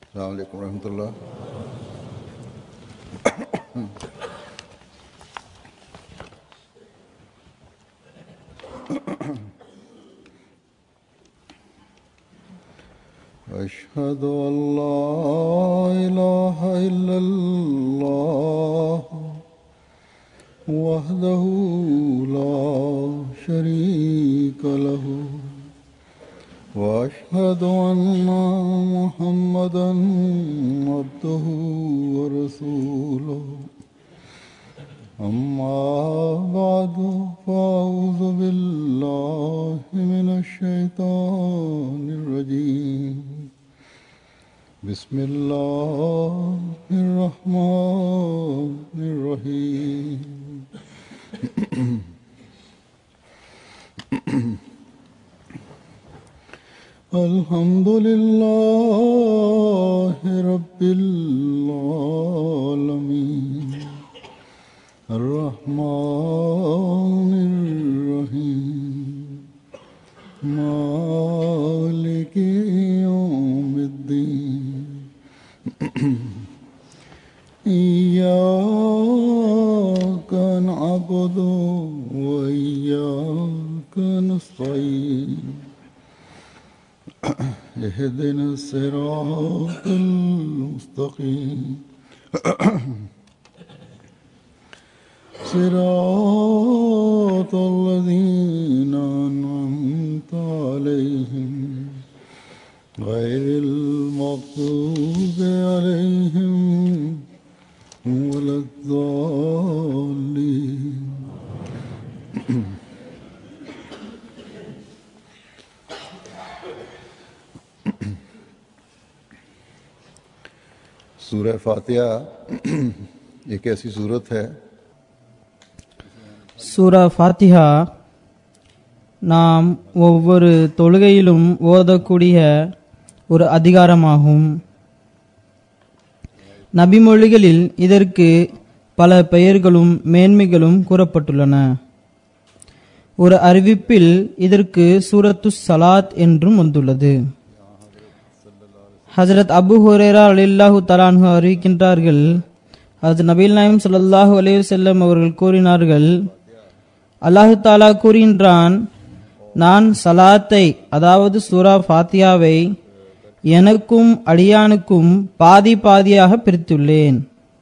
السلام عليكم ورحمة الله أشهد أن لا إله إلا الله وحده لا شريك له واشهد ان محمدا عبده ورسوله اما بعد فاعوذ بالله من الشيطان الرجيم بسم الله الرحمن الرحيم الحمد لله رب العالمين الرحمن الرحيم مالك يوم الدين إياك نعبد وإياك نستعين اهدنا الصراط المستقيم صراط الذين أنعمت عليهم غير المغضوب عليهم ولا الضالين सूरह फातिहा एक ऐसी सूरत है சூரா ஃபாத்திஹா நாம் ஒவ்வொரு தொழுகையிலும் ஓதக்கூடிய ஒரு அதிகாரமாகும் நபிமொழிகளில் இதற்கு பல பெயர்களும் மேன்மைகளும் கூறப்பட்டுள்ளன ஒரு அறிவிப்பில் இதற்கு சூரத்து சலாத் என்றும் வந்துள்ளது ஹஜரத் அபு ஹுரேரா அலில்லாஹு தலான்ஹு அறிவிக்கின்றார்கள் அது நபீல் நாயம் ஸல்லல்லாஹு அலைஹி வஸல்லம் அவர்கள் கூறினார்கள் அல்லாஹு தாலா கூறுகின்றான் நான் சலாத்தை அதாவது சூரா ஃபாத்தியாவை எனக்கும் அடியானுக்கும் பாதி பாதியாக பிரித்துள்ளேன்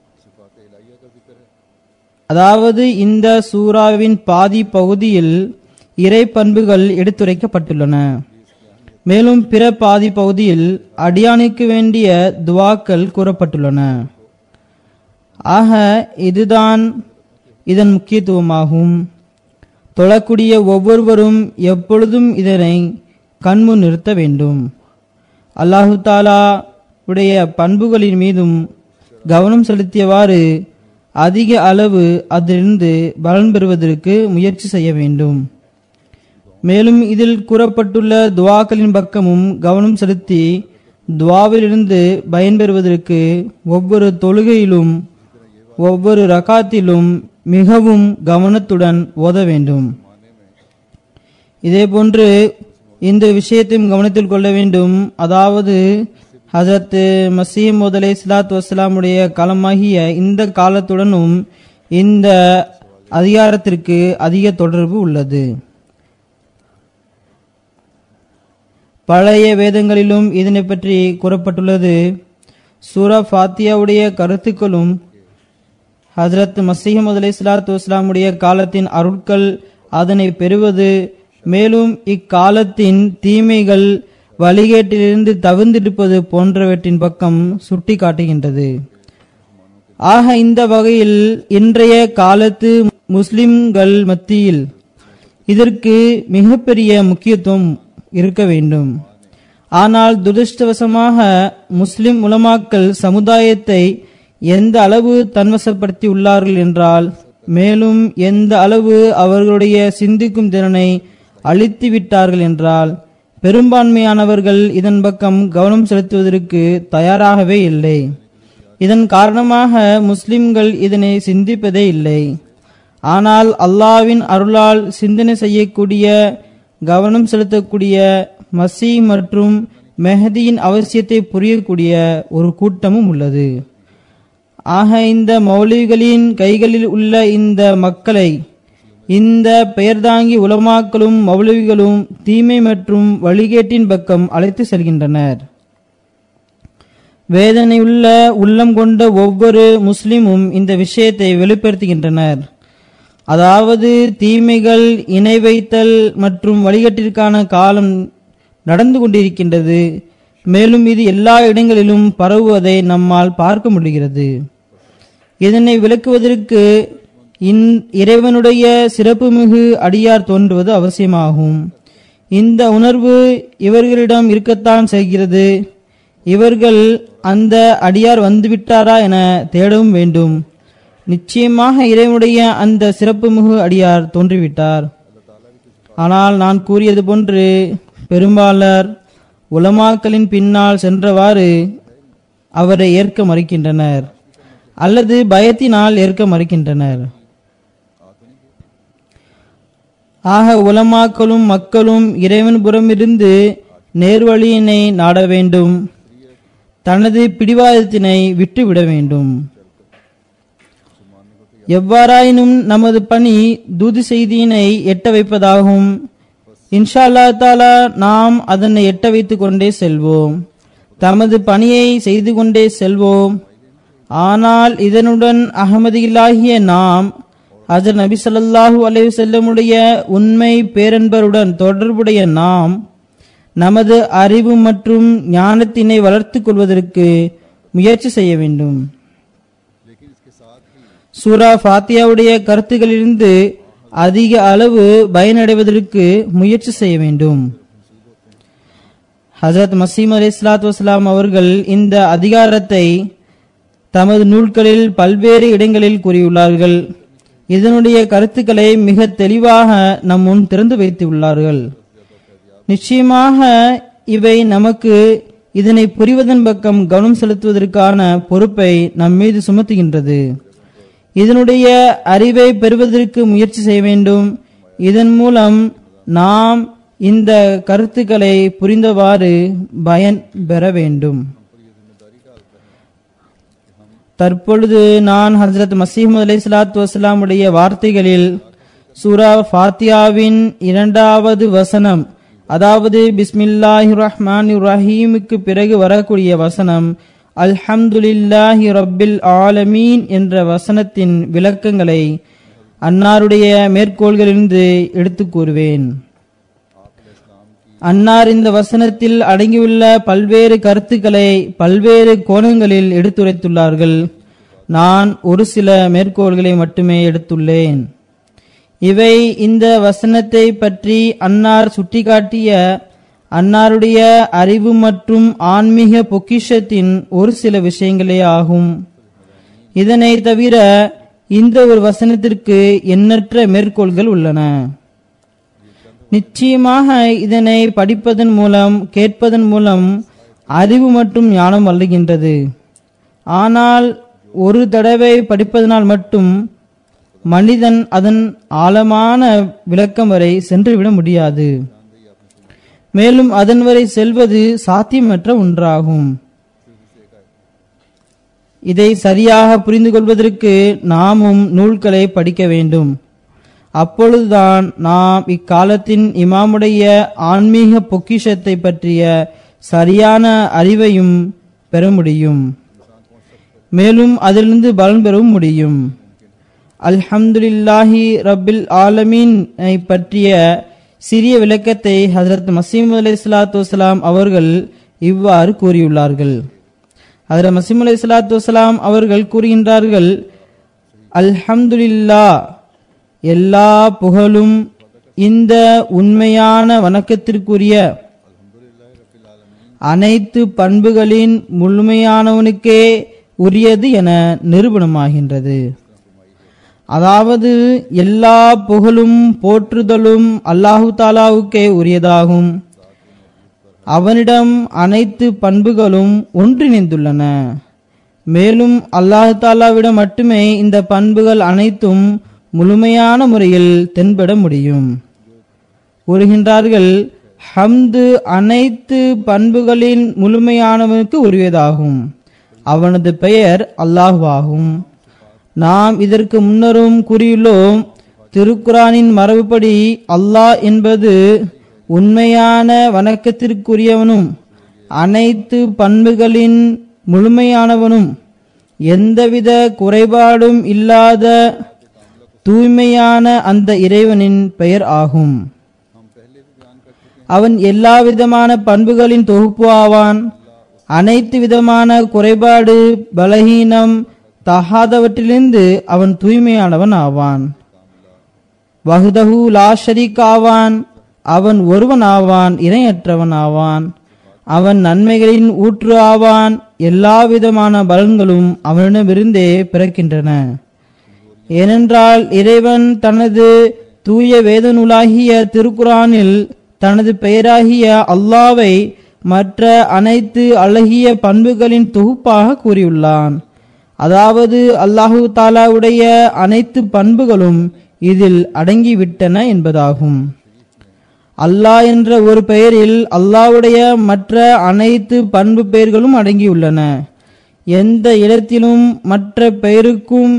அதாவது இந்த சூறாவின் பாதி பகுதியில் இறை பண்புகள் எடுத்துரைக்கப்பட்டுள்ளன மேலும் பிற பாதி பகுதியில் அடியானுக்கு வேண்டிய துவாக்கள் கூறப்பட்டுள்ளன ஆக இதுதான் இதன் முக்கியத்துவமாகும் தொழக்கூடிய ஒவ்வொருவரும் எப்பொழுதும் இதனை கண்முன் நிறுத்த வேண்டும் அல்லாஹு தாலா உடைய பண்புகளின் மீதும் கவனம் செலுத்தியவாறு அதிக அளவு அதிலிருந்து பலன் பெறுவதற்கு முயற்சி செய்ய வேண்டும் மேலும் இதில் கூறப்பட்டுள்ள துவாக்களின் பக்கமும் கவனம் செலுத்தி துவாவிலிருந்து பயன்பெறுவதற்கு ஒவ்வொரு தொழுகையிலும் ஒவ்வொரு ரகாத்திலும் மிகவும் கவனத்துடன் ஓத வேண்டும் இதேபோன்று இந்த விஷயத்தையும் கவனத்தில் கொள்ள வேண்டும் அதாவது ஹசரத் மசீம் முதலே சிலாத் வசலாமுடைய காலமாகிய இந்த காலத்துடனும் இந்த அதிகாரத்திற்கு அதிக தொடர்பு உள்ளது பழைய வேதங்களிலும் இதனை பற்றி கூறப்பட்டுள்ளது சூரா ஃபாத்தியாவுடைய கருத்துக்களும் ஹசரத் மசீஹமது அலி சலாத்து வஸ்லாமுடைய காலத்தின் அருட்கள் அதனை பெறுவது மேலும் இக்காலத்தின் தீமைகள் வழிகேட்டிலிருந்து தவிர்ந்திருப்பது போன்றவற்றின் பக்கம் சுட்டி காட்டுகின்றது ஆக இந்த வகையில் இன்றைய காலத்து முஸ்லிம்கள் மத்தியில் இதற்கு மிகப்பெரிய முக்கியத்துவம் இருக்க வேண்டும் ஆனால் துரதிருஷ்டவசமாக முஸ்லிம் உலமாக்கள் சமுதாயத்தை எந்த அளவு தன்வசப்படுத்தி உள்ளார்கள் என்றால் மேலும் எந்த அளவு அவர்களுடைய சிந்திக்கும் திறனை அழித்து விட்டார்கள் என்றால் பெரும்பான்மையானவர்கள் இதன் பக்கம் கவனம் செலுத்துவதற்கு தயாராகவே இல்லை இதன் காரணமாக முஸ்லிம்கள் இதனை சிந்திப்பதே இல்லை ஆனால் அல்லாவின் அருளால் சிந்தனை செய்யக்கூடிய கவனம் செலுத்தக்கூடிய மசி மற்றும் மெஹதியின் அவசியத்தை புரியக்கூடிய ஒரு கூட்டமும் உள்ளது ஆக இந்த மௌலிகளின் கைகளில் உள்ள இந்த மக்களை இந்த பெயர்தாங்கி உலமாக்களும் மௌலவிகளும் தீமை மற்றும் வழிகேட்டின் பக்கம் அழைத்து செல்கின்றனர் வேதனையுள்ள உள்ளம் கொண்ட ஒவ்வொரு முஸ்லிமும் இந்த விஷயத்தை வெளிப்படுத்துகின்றனர் அதாவது தீமைகள் இணை வைத்தல் மற்றும் வழிகட்டிற்கான காலம் நடந்து கொண்டிருக்கின்றது மேலும் இது எல்லா இடங்களிலும் பரவுவதை நம்மால் பார்க்க முடிகிறது இதனை விளக்குவதற்கு இன் இறைவனுடைய சிறப்புமிகு அடியார் தோன்றுவது அவசியமாகும் இந்த உணர்வு இவர்களிடம் இருக்கத்தான் செய்கிறது இவர்கள் அந்த அடியார் வந்துவிட்டாரா என தேடவும் வேண்டும் நிச்சயமாக இறைவனுடைய அந்த சிறப்புமிகு அடியார் தோன்றிவிட்டார் ஆனால் நான் கூறியது போன்று பெரும்பாலர் உலமாக்களின் பின்னால் சென்றவாறு அவரை ஏற்க மறுக்கின்றனர் அல்லது பயத்தினால் ஏற்க மறுக்கின்றனர் ஆக உலமாக்களும் மக்களும் இறைவன் புறமிருந்து நேர்வழியினை நாட வேண்டும் தனது பிடிவாதத்தினை விட்டுவிட வேண்டும் எவ்வாறாயினும் நமது பணி தூது செய்தியினை எட்ட வைப்பதாகும் இன்ஷா அல்லா தாலா நாம் அதனை எட்ட வைத்துக் கொண்டே செல்வோம் தமது பணியை செய்து கொண்டே செல்வோம் ஆனால் இதனுடன் அகமதியிலாகிய நாம் ஹஜர் நபி ஸல்லல்லாஹு அலைஹி செல்லமுடைய உண்மை பேரன்பருடன் தொடர்புடைய நாம் நமது அறிவு மற்றும் ஞானத்தினை வளர்த்துக் கொள்வதற்கு முயற்சி செய்ய வேண்டும் சூரா ஃபாத்தியாவுடைய கருத்துக்களிலிருந்து அதிக அளவு பயனடைவதற்கு முயற்சி செய்ய வேண்டும் ஹசரத் மசீம் அலி இஸ்லாத்து வஸ்லாம் அவர்கள் இந்த அதிகாரத்தை தமது நூல்களில் பல்வேறு இடங்களில் கூறியுள்ளார்கள் இதனுடைய கருத்துக்களை மிக தெளிவாக நம் முன் திறந்து வைத்துள்ளார்கள் நிச்சயமாக இவை நமக்கு இதனை புரிவதன் பக்கம் கவனம் செலுத்துவதற்கான பொறுப்பை நம் மீது சுமத்துகின்றது இதனுடைய அறிவை பெறுவதற்கு முயற்சி செய்ய வேண்டும் இதன் மூலம் நாம் இந்த கருத்துக்களை புரிந்தவாறு பயன் பெற வேண்டும் தற்பொழுது நான் ஹசரத் மசீமது அலை சலாத்து வசலாமுடைய வார்த்தைகளில் சூரா ஃபாத்தியாவின் இரண்டாவது வசனம் அதாவது பிஸ்மில்லாஹி ரஹ்மான் ரஹீமுக்கு பிறகு வரக்கூடிய வசனம் அல்ஹம்துலில்லாஹி ரப்பில் ஆலமீன் என்ற வசனத்தின் விளக்கங்களை அன்னாருடைய மேற்கோள்களிலிருந்து எடுத்துக் கூறுவேன் அன்னார் இந்த வசனத்தில் அடங்கியுள்ள பல்வேறு கருத்துக்களை பல்வேறு கோணங்களில் எடுத்துரைத்துள்ளார்கள் நான் ஒரு சில மேற்கோள்களை மட்டுமே எடுத்துள்ளேன் இவை இந்த வசனத்தை பற்றி அன்னார் சுட்டிக்காட்டிய அன்னாருடைய அறிவு மற்றும் ஆன்மீக பொக்கிஷத்தின் ஒரு சில விஷயங்களே ஆகும் இதனை தவிர இந்த ஒரு வசனத்திற்கு எண்ணற்ற மேற்கோள்கள் உள்ளன நிச்சயமாக இதனை படிப்பதன் மூலம் கேட்பதன் மூலம் அறிவு மற்றும் ஞானம் வளர்கின்றது ஆனால் ஒரு தடவை படிப்பதனால் மட்டும் மனிதன் அதன் ஆழமான விளக்கம் வரை சென்றுவிட முடியாது மேலும் அதன் வரை செல்வது சாத்தியமற்ற ஒன்றாகும் இதை சரியாக புரிந்து கொள்வதற்கு நாமும் நூல்களை படிக்க வேண்டும் அப்பொழுதுதான் நாம் இக்காலத்தின் இமாமுடைய ஆன்மீக பொக்கிஷத்தை பற்றிய சரியான அறிவையும் பெற முடியும் மேலும் அதிலிருந்து பலன் பெறவும் முடியும் அல்ஹம்துலில்லாஹி ரப்பில் ஆலமீன் பற்றிய சிறிய விளக்கத்தை ஹசரத் மசீம் அலி சலாத்து வலாம் அவர்கள் இவ்வாறு கூறியுள்ளார்கள் ஹசரத் மசீம் அலி சலாத்து வலாம் அவர்கள் கூறுகின்றார்கள் அல்ஹம்துலில்லா எல்லா புகழும் இந்த உண்மையான வணக்கத்திற்குரிய அனைத்து பண்புகளின் முழுமையானவனுக்கே உரியது என நிரூபணமாகின்றது அதாவது எல்லா புகழும் போற்றுதலும் அல்லாஹு தாலாவுக்கே உரியதாகும் அவனிடம் அனைத்து பண்புகளும் ஒன்றிணைந்துள்ளன மேலும் அல்லாஹு தாலாவிடம் மட்டுமே இந்த பண்புகள் அனைத்தும் முழுமையான முறையில் தென்பட முடியும் கூறுகின்றார்கள் ஹம்து அனைத்து பண்புகளின் முழுமையானவனுக்கு உரியதாகும் அவனது பெயர் அல்லாஹ்வாகும் நாம் இதற்கு முன்னரும் கூறியுள்ளோம் திருக்குரானின் மரபுப்படி அல்லாஹ் என்பது உண்மையான வணக்கத்திற்குரியவனும் அனைத்து பண்புகளின் முழுமையானவனும் எந்தவித குறைபாடும் இல்லாத தூய்மையான அந்த இறைவனின் பெயர் ஆகும் அவன் எல்லா விதமான பண்புகளின் தொகுப்பு ஆவான் அனைத்து விதமான குறைபாடு பலகீனம் தகாதவற்றிலிருந்து அவன் தூய்மையானவன் ஆவான் வஹ்தஹு லா ஷரீக் ஆவான் அவன் ஒருவன் ஆவான் இணையற்றவன் ஆவான் அவன் நன்மைகளின் ஊற்று ஆவான் எல்லா விதமான பலன்களும் அவனிடமிருந்தே பிறக்கின்றன ஏனென்றால் இறைவன் தனது தூய வேத நூலாகிய திருக்குரானில் தனது பெயராகிய அல்லாவை மற்ற அனைத்து அழகிய பண்புகளின் தொகுப்பாக கூறியுள்ளான் அதாவது அல்லாஹு தாலாவுடைய அனைத்து பண்புகளும் இதில் அடங்கிவிட்டன என்பதாகும் அல்லாஹ் என்ற ஒரு பெயரில் அல்லாஹ்வுடைய மற்ற அனைத்து பண்பு பெயர்களும் அடங்கியுள்ளன எந்த இடத்திலும் மற்ற பெயருக்கும்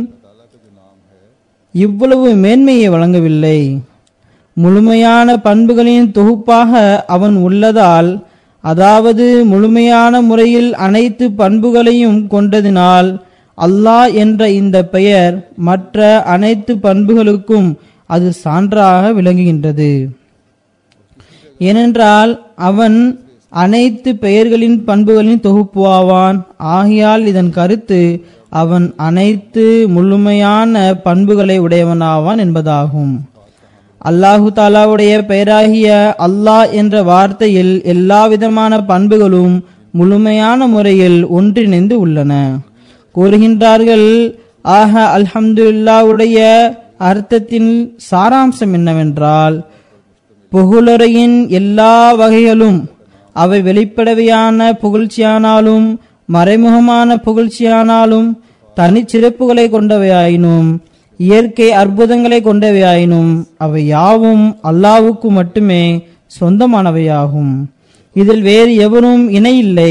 இவ்வளவு மேன்மையை வழங்கவில்லை முழுமையான பண்புகளின் தொகுப்பாக அவன் உள்ளதால் அதாவது முழுமையான முறையில் அனைத்து பண்புகளையும் கொண்டதினால் அல்லாஹ் என்ற இந்த பெயர் மற்ற அனைத்து பண்புகளுக்கும் அது சான்றாக விளங்குகின்றது ஏனென்றால் அவன் அனைத்து பெயர்களின் பண்புகளின் தொகுப்பு ஆவான் ஆகையால் இதன் கருத்து அவன் அனைத்து முழுமையான பண்புகளை உடையவனாவான் என்பதாகும் அல்லாஹு தாலாவுடைய பெயராகிய அல்லாஹ் என்ற வார்த்தையில் எல்லா விதமான பண்புகளும் முழுமையான முறையில் ஒன்றிணைந்து உள்ளன கூறுகின்றார்கள் ஆக அல்ஹம்துல்லாவுடைய அர்த்தத்தின் சாராம்சம் என்னவென்றால் புகழுரையின் எல்லா வகைகளும் அவை வெளிப்படவையான புகழ்ச்சியானாலும் மறைமுகமான புகழ்ச்சியானாலும் தனிச்சிறப்புகளை கொண்டவையாயினும் இயற்கை அற்புதங்களை கொண்டவையாயினும் அவை யாவும் அல்லாவுக்கு மட்டுமே சொந்தமானவையாகும் இதில் வேறு எவரும் இணையில்லை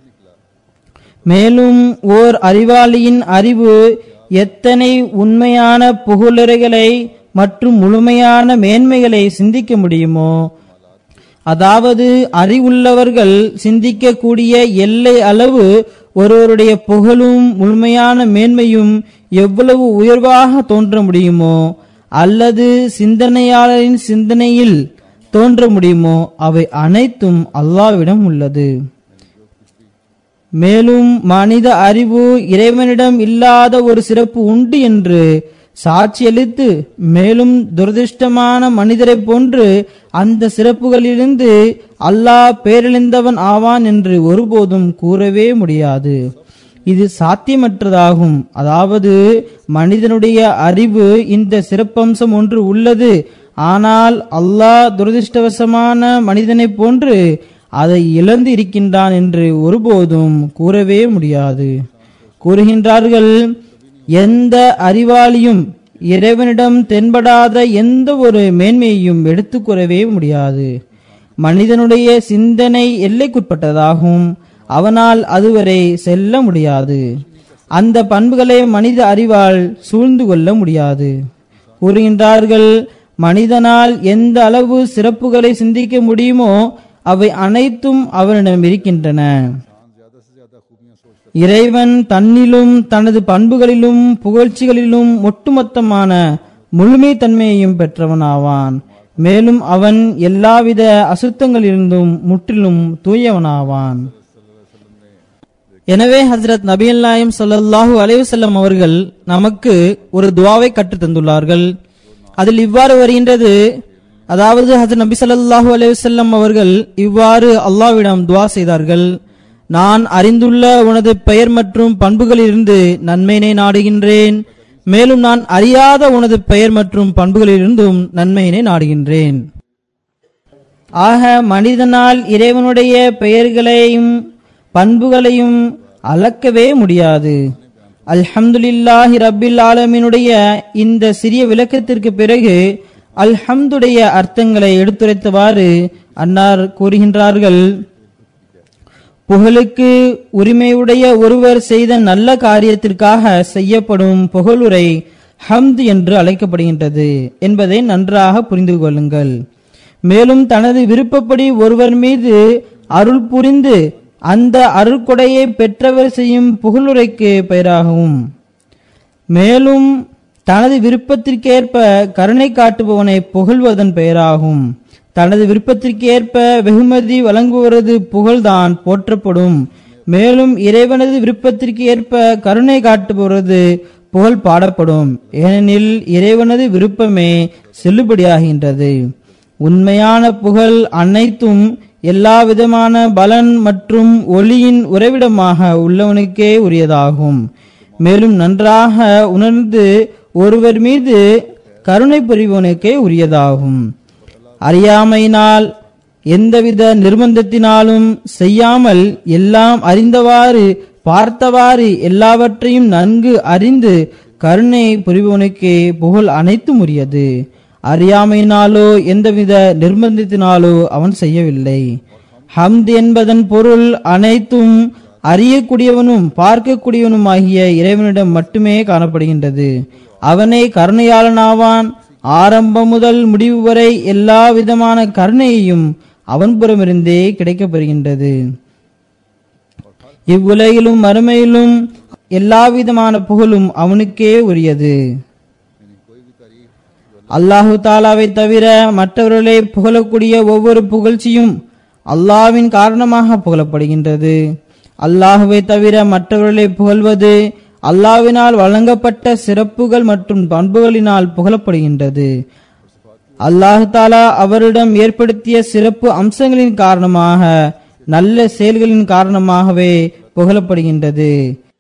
மேலும் ஓர் அறிவாளியின் அறிவு எத்தனை உண்மையான புகழுரைகளை மற்றும் முழுமையான மேன்மைகளை சிந்திக்க முடியுமோ அதாவது அறிவுள்ளவர்கள் சிந்திக்கக்கூடிய எல்லை அளவு ஒருவருடைய புகழும் முழுமையான மேன்மையும் எவ்வளவு உயர்வாக தோன்ற முடியுமோ அல்லது சிந்தனையாளரின் சிந்தனையில் தோன்ற முடியுமோ அவை அனைத்தும் அல்லாவிடம் உள்ளது மேலும் மனித அறிவு இறைவனிடம் இல்லாத ஒரு சிறப்பு உண்டு என்று சாட்சியளித்து மேலும் துரதிருஷ்டமான மனிதரைப் போன்று அந்த சிறப்புகளிலிருந்து அல்லாஹ் பேரழிந்தவன் ஆவான் என்று ஒருபோதும் கூறவே முடியாது இது சாத்தியமற்றதாகும் அதாவது மனிதனுடைய அறிவு இந்த சிறப்பம்சம் ஒன்று உள்ளது ஆனால் அல்லாஹ் துரதிருஷ்டவசமான மனிதனைப் போன்று அதை இழந்து இருக்கின்றான் என்று ஒருபோதும் கூறவே முடியாது கூறுகின்றார்கள் எந்த அறிவாளியும் இறைவனிடம் தென்படாத எந்த ஒரு மேன்மையையும் எடுத்துக் கூறவே முடியாது மனிதனுடைய சிந்தனை எல்லைக்குட்பட்டதாகும் அவனால் அதுவரை செல்ல முடியாது அந்த பண்புகளை மனித அறிவால் சூழ்ந்து கொள்ள முடியாது கூறுகின்றார்கள் மனிதனால் எந்த அளவு சிறப்புகளை சிந்திக்க முடியுமோ அவை அனைத்தும் அவனிடம் இருக்கின்றன இறைவன் தன்னிலும் தனது பண்புகளிலும் புகழ்ச்சிகளிலும் ஒட்டுமொத்தமான முழுமை தன்மையையும் பெற்றவனாவான் மேலும் அவன் எல்லாவித அசுத்தங்களிலிருந்தும் முற்றிலும் தூயவனாவான் எனவே ஹசரத் நபியல்லாயம் ஸல்லல்லாஹு அலைஹி வஸல்லம் அவர்கள் நமக்கு ஒரு துவாவை கற்றுத் தந்துள்ளார்கள் அதில் இவ்வாறு வருகின்றது அதாவது ஹசரத் நபி ஸல்லல்லாஹு அலைஹி வஸல்லம் அவர்கள் இவ்வாறு அல்லாஹ்விடம் துவா செய்தார்கள் நான் அறிந்துள்ள உனது பெயர் மற்றும் பண்புகளிலிருந்து நன்மையினை நாடுகின்றேன் மேலும் நான் அறியாத உனது பெயர் மற்றும் பண்புகளிலிருந்தும் நன்மையினை நாடுகின்றேன் ஆக மனிதனால் இறைவனுடைய பெயர்களையும் பண்புகளையும் அளக்கவே முடியாது அல்ஹம்துலில்லாஹி ரப்பில் ஆலமீனுடைய இந்த சிறிய விளக்கத்திற்கு பிறகு அல்ஹம்துடைய அர்த்தங்களை எடுத்துரைத்தவாறு அன்னார் கூறுகின்றார்கள் புகழுக்கு உரிமையுடைய ஒருவர் செய்த நல்ல காரியத்திற்காக செய்யப்படும் புகழுரை ஹம்த் என்று அழைக்கப்படுகின்றது என்பதை நன்றாக புரிந்து கொள்ளுங்கள் மேலும் தனது விருப்பப்படி ஒருவர் மீது அருள் புரிந்து அந்த அருள்கொடையை பெற்றவர் செய்யும் புகழுரைக்கு பெயராகும் மேலும் தனது விருப்பத்திற்கேற்ப கருணை காட்டுபவனை புகழ்வதன் பெயராகும் தனது விருப்பத்திற்கேற்ப வெகுமதி வழங்குவரது புகழ்தான் போற்றப்படும் மேலும் இறைவனது விருப்பத்திற்கு ஏற்ப கருணை காட்டுபவரது புகழ் பாடப்படும் ஏனெனில் இறைவனது விருப்பமே செல்லுபடியாகின்றது உண்மையான புகழ் அனைத்தும் எல்லா விதமான பலன் மற்றும் ஒளியின் உறைவிடமாக உள்ளவனுக்கே உரியதாகும் மேலும் நன்றாக உணர்ந்து ஒருவர் மீது கருணை புரிபவனுக்கே உரியதாகும் அறியாமையினால் எந்தவித நிர்பந்தத்தினாலும் செய்யாமல் எல்லாம் அறிந்தவாறு பார்த்தவாறு எல்லாவற்றையும் நன்கு அறிந்து கருணை புரிபவனுக்கே புகழ் அனைத்தும் உரியது அறியாமையினாலோ எந்தவித நிர்பந்தத்தினாலோ அவன் செய்யவில்லை ஹம்த் என்பதன் பொருள் அனைத்தும் அறியக்கூடியவனும் பார்க்கக்கூடியவனும் ஆகிய இறைவனிடம் மட்டுமே காணப்படுகின்றது அவனே கருணையாளனாவான் ஆரம்பம் முதல் முடிவு வரை எல்லா விதமான கருணையையும் அவன் புறமிருந்தே கிடைக்கப்பெறுகின்றது இவ்வுலகிலும் மறுமையிலும் எல்லா விதமான புகழும் அவனுக்கே உரியது அல்லாஹு தாலாவை தவிர மற்றவர்களை புகழக்கூடிய ஒவ்வொரு புகழ்ச்சியும் அல்லாவின் காரணமாக புகழப்படுகின்றது அல்லாஹுவை தவிர மற்றவர்களை புகழ்வது அல்லாவினால் வழங்கப்பட்ட சிறப்புகள் மற்றும் பண்புகளினால் புகழப்படுகின்றது அல்லாஹு தாலா அவரிடம் ஏற்படுத்திய சிறப்பு அம்சங்களின் காரணமாக நல்ல செயல்களின் காரணமாகவே புகழப்படுகின்றது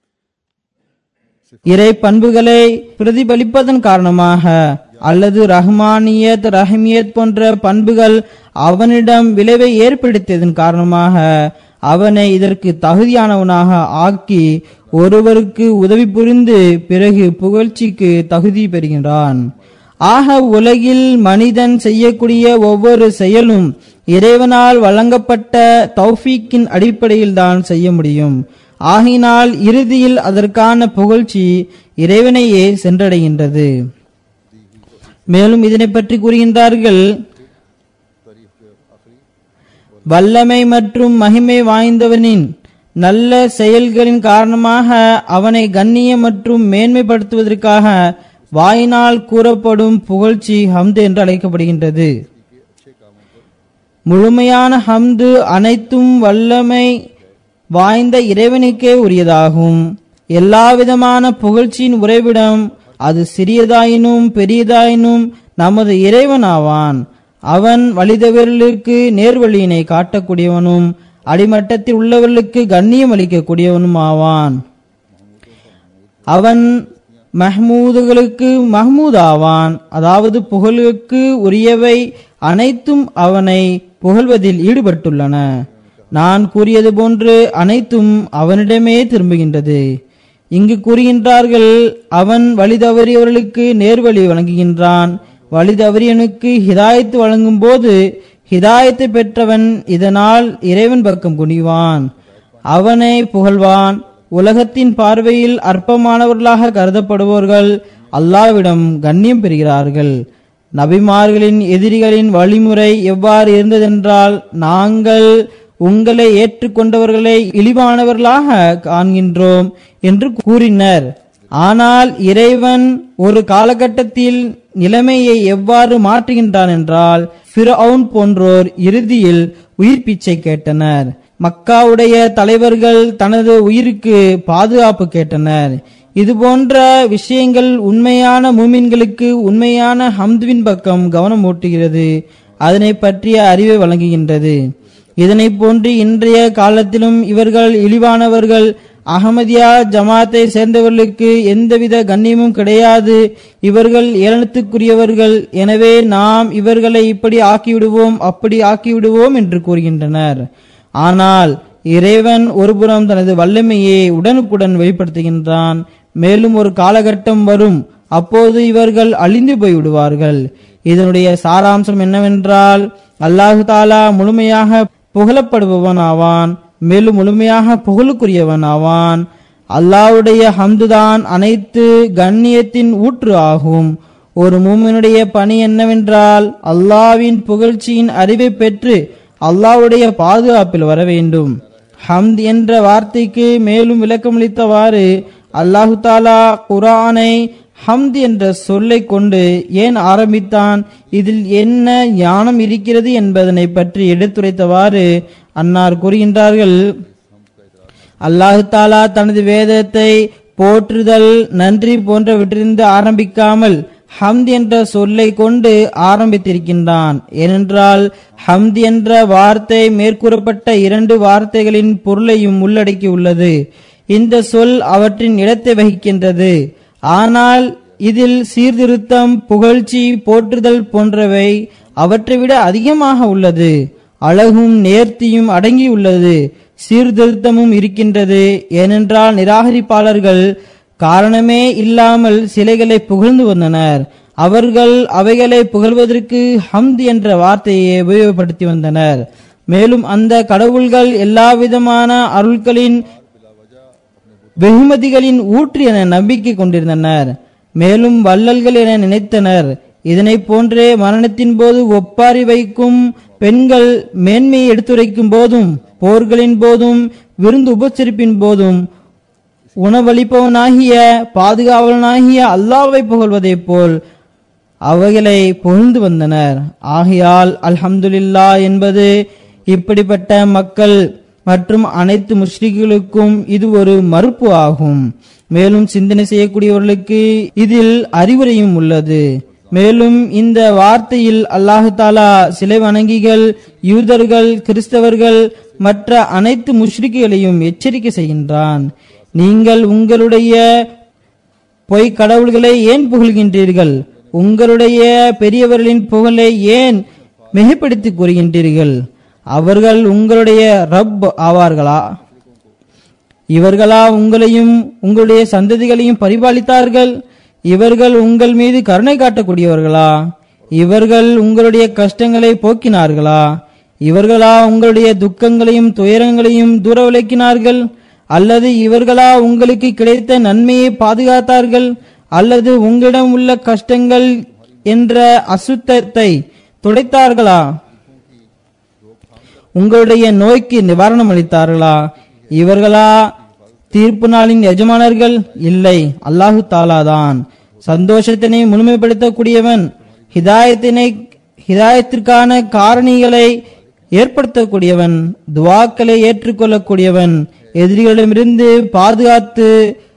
இறை பண்புகளை பிரதிபலிப்பதன் காரணமாக அல்லது ரஹ்மானியத் ரஹமியத் போன்ற பண்புகள் அவனிடம் விளைவை ஏற்படுத்தியதன் காரணமாக அவனை இதற்கு தகுதியானவனாக ஆக்கி ஒருவருக்கு உதவி புரிந்து பிறகு புகழ்ச்சிக்கு தகுதி பெறுகின்றான் ஆக உலகில் மனிதன் செய்யக்கூடிய ஒவ்வொரு செயலும் இறைவனால் வழங்கப்பட்ட தௌஃபீக்கின் அடிப்படையில் தான் செய்ய முடியும் ஆகினால் இறுதியில் அதற்கான புகழ்ச்சி இறைவனையே சென்றடைகின்றது மேலும் இதனை பற்றி கூறுகின்றார்கள் வல்லமை மற்றும் மகிமை வாய்ந்தவனின் நல்ல செயல்களின் காரணமாக அவனை கண்ணியம் மற்றும் மேன்மைப்படுத்துவதற்காக வாயினால் கூறப்படும் புகழ்ச்சி ஹம்து என்று அழைக்கப்படுகின்றது முழுமையான ஹம்து அனைத்தும் வல்லமை வாய்ந்த இறைவனுக்கே உரியதாகும் எல்லாவிதமான புகழ்ச்சியின் உறைவிடம் அது சிறியதாயினும் பெரியதாயினும் நமது இறைவனாவான் அவன் வழிதவர்களுக்கு நேர்வழியினை காட்டக்கூடியவனும் அடிமட்டத்தில் உள்ளவர்களுக்கு கண்ணியம் அளிக்கக்கூடியவனும் ஆவான் அவன் மஹ்மூதுகளுக்கு மஹ்மூத் ஆவான் அதாவது புகழுக்கு உரியவை அனைத்தும் அவனை புகழ்வதில் ஈடுபட்டுள்ளன நான் கூறியது போன்று அனைத்தும் அவனிடமே திரும்புகின்றது இங்கு கூறுகின்றார்கள் அவன் வழி தவறியவர்களுக்கு நேர்வழி வழங்குகின்றான் வழி தவறியனுக்கு ஹிதாயத்து வழங்கும் போது ஹிதாயத்தை பெற்றவன் இதனால் இறைவன் பக்கம் குனிவான் அவனை புகழ்வான் உலகத்தின் பார்வையில் அற்பமானவர்களாக கருதப்படுபவர்கள் அல்லாவிடம் கண்ணியம் பெறுகிறார்கள் நபிமார்களின் எதிரிகளின் வழிமுறை எவ்வாறு இருந்ததென்றால் நாங்கள் உங்களை ஏற்றுக்கொண்டவர்களை இழிவானவர்களாக காண்கின்றோம் என்று கூறினர் ஆனால் இறைவன் ஒரு காலகட்டத்தில் நிலைமையை எவ்வாறு மாற்றுகின்றான் என்றால் ஃபிரௌன் போன்றோர் இறுதியில் உயிர் பிச்சை கேட்டனர் மக்காவுடைய தலைவர்கள் தனது உயிருக்கு பாதுகாப்பு கேட்டனர் இது போன்ற விஷயங்கள் உண்மையான மூமின்களுக்கு உண்மையான ஹம்துவின் பக்கம் கவனம் ஊட்டுகிறது அதனை பற்றிய அறிவை வழங்குகின்றது இதனை போன்று இன்றைய காலத்திலும் இவர்கள் இழிவானவர்கள் அகமதியா ஜமாத்தை சேர்ந்தவர்களுக்கு எந்தவித கண்ணியமும் கிடையாது இவர்கள் ஏளனத்துக்குரியவர்கள் எனவே நாம் இவர்களை இப்படி ஆக்கிவிடுவோம் அப்படி ஆக்கிவிடுவோம் என்று கூறுகின்றனர் ஆனால் இறைவன் ஒருபுறம் தனது வல்லமையை உடனுக்குடன் வெளிப்படுத்துகின்றான் மேலும் ஒரு காலகட்டம் வரும் அப்போது இவர்கள் அழிந்து போய் விடுவார்கள் இதனுடைய சாராம்சம் என்னவென்றால் அல்லாஹு தாலா முழுமையாக புகழப்படுபவன் ஆவான் மேலும் முழுமையாக புகழுக்குரியவன் ஆவான் அல்லாஹ்வுடைய ஹம்துதான் அனைத்து கண்ணியத்தின் ஊற்று ஆகும் ஒரு மூமினுடைய பணி என்னவென்றால் அல்லாஹ்வின் புகழ்ச்சியின் அறிவை பெற்று அல்லாஹ்வுடைய பாதுகாப்பில் வர வேண்டும் ஹம்த் என்ற வார்த்தைக்கு மேலும் விளக்கமளித்தவாறு அல்லாஹு தாலா குரானை ஹம்த் என்ற சொல்லை கொண்டு ஏன் ஆரம்பித்தான் இதில் என்ன ஞானம் இருக்கிறது என்பதனை பற்றி எடுத்துரைத்தவாறு அன்னார் கூறுகின்றார்கள் அல்லாஹு தாலா தனது வேதத்தை போற்றுதல் நன்றி போன்றவற்றிலிருந்து ஆரம்பிக்காமல் ஹம்த் என்ற சொல்லை கொண்டு ஆரம்பித்திருக்கின்றான் ஏனென்றால் ஹம்த் என்ற வார்த்தை மேற்கூறப்பட்ட இரண்டு வார்த்தைகளின் பொருளையும் உள்ளடக்கி உள்ளது இந்த சொல் அவற்றின் இடத்தை வகிக்கின்றது ஆனால் இதில் சீர்திருத்தம் புகழ்ச்சி போற்றுதல் போன்றவை அவற்றை விட அதிகமாக உள்ளது அழகும் நேர்த்தியும் அடங்கியுள்ளது சீர்திருத்தமும் இருக்கின்றது ஏனென்றால் நிராகரிப்பாளர்கள் காரணமே இல்லாமல் சிலைகளை புகழ்ந்து வந்தனர் அவர்கள் அவைகளை புகழ்வதற்கு ஹம்த் என்ற வார்த்தையை உபயோகப்படுத்தி வந்தனர் மேலும் அந்த கடவுள்கள் எல்லா விதமான அருள்களின் வெகுமதிகளின் ஊற்று என நம்பிக்கை கொண்டிருந்தனர் மேலும் வள்ளல்கள் என நினைத்தனர் இதனை போன்றே மரணத்தின் போது ஒப்பாரி வைக்கும் பெண்கள் மேன்மையை எடுத்துரைக்கும் போதும் போர்களின் போதும் விருந்து உபச்சரிப்பின் போதும் உணவளிப்பவனாகிய பாதுகாவலனாகிய அல்லாவை புகழ்வதைப் போல் அவைகளை புகழ்ந்து வந்தனர் ஆகையால் அல்ஹம்துலில்லா என்பது இப்படிப்பட்ட மக்கள் மற்றும் அனைத்து முஸ்லிம்களுக்கும் இது ஒரு மறுப்பு ஆகும் மேலும் சிந்தனை செய்யக்கூடியவர்களுக்கு இதில் அறிவுரையும் உள்ளது மேலும் இந்த வார்த்தையில் அல்லாஹு தாலா சிலை வணங்கிகள் யூதர்கள் கிறிஸ்தவர்கள் மற்ற அனைத்து முஷ்ரிக்குகளையும் எச்சரிக்கை செய்கின்றான் நீங்கள் உங்களுடைய பொய் கடவுள்களை ஏன் புகழ்கின்றீர்கள் உங்களுடைய பெரியவர்களின் புகழை ஏன் மிகைப்படுத்தி கூறுகின்றீர்கள் அவர்கள் உங்களுடைய ரப் ஆவார்களா இவர்களா உங்களையும் உங்களுடைய சந்ததிகளையும் பரிபாலித்தார்கள் இவர்கள் உங்கள் மீது கருணை காட்டக்கூடியவர்களா இவர்கள் உங்களுடைய கஷ்டங்களை போக்கினார்களா இவர்களா உங்களுடைய துக்கங்களையும் துயரங்களையும் தூர விலக்கினார்கள் அல்லது இவர்களா உங்களுக்கு கிடைத்த நன்மையை பாதுகாத்தார்கள் அல்லது உங்களிடம் உள்ள கஷ்டங்கள் என்ற அசுத்தத்தை துடைத்தார்களா உங்களுடைய நோய்க்கு நிவாரணம் அளித்தார்களா இவர்களா தீர்ப்பு நாளின் எஜமானர்கள் இல்லை அல்லாஹு தாலாதான் சந்தோஷத்தினை முழுமைப்படுத்தக்கூடியவன் ஹிதாயத்தினை ஹிதாயத்திற்கான காரணிகளை ஏற்படுத்தக்கூடியவன் துவாக்களை ஏற்றுக்கொள்ளக்கூடியவன் எதிரிகளிடமிருந்து பாதுகாத்து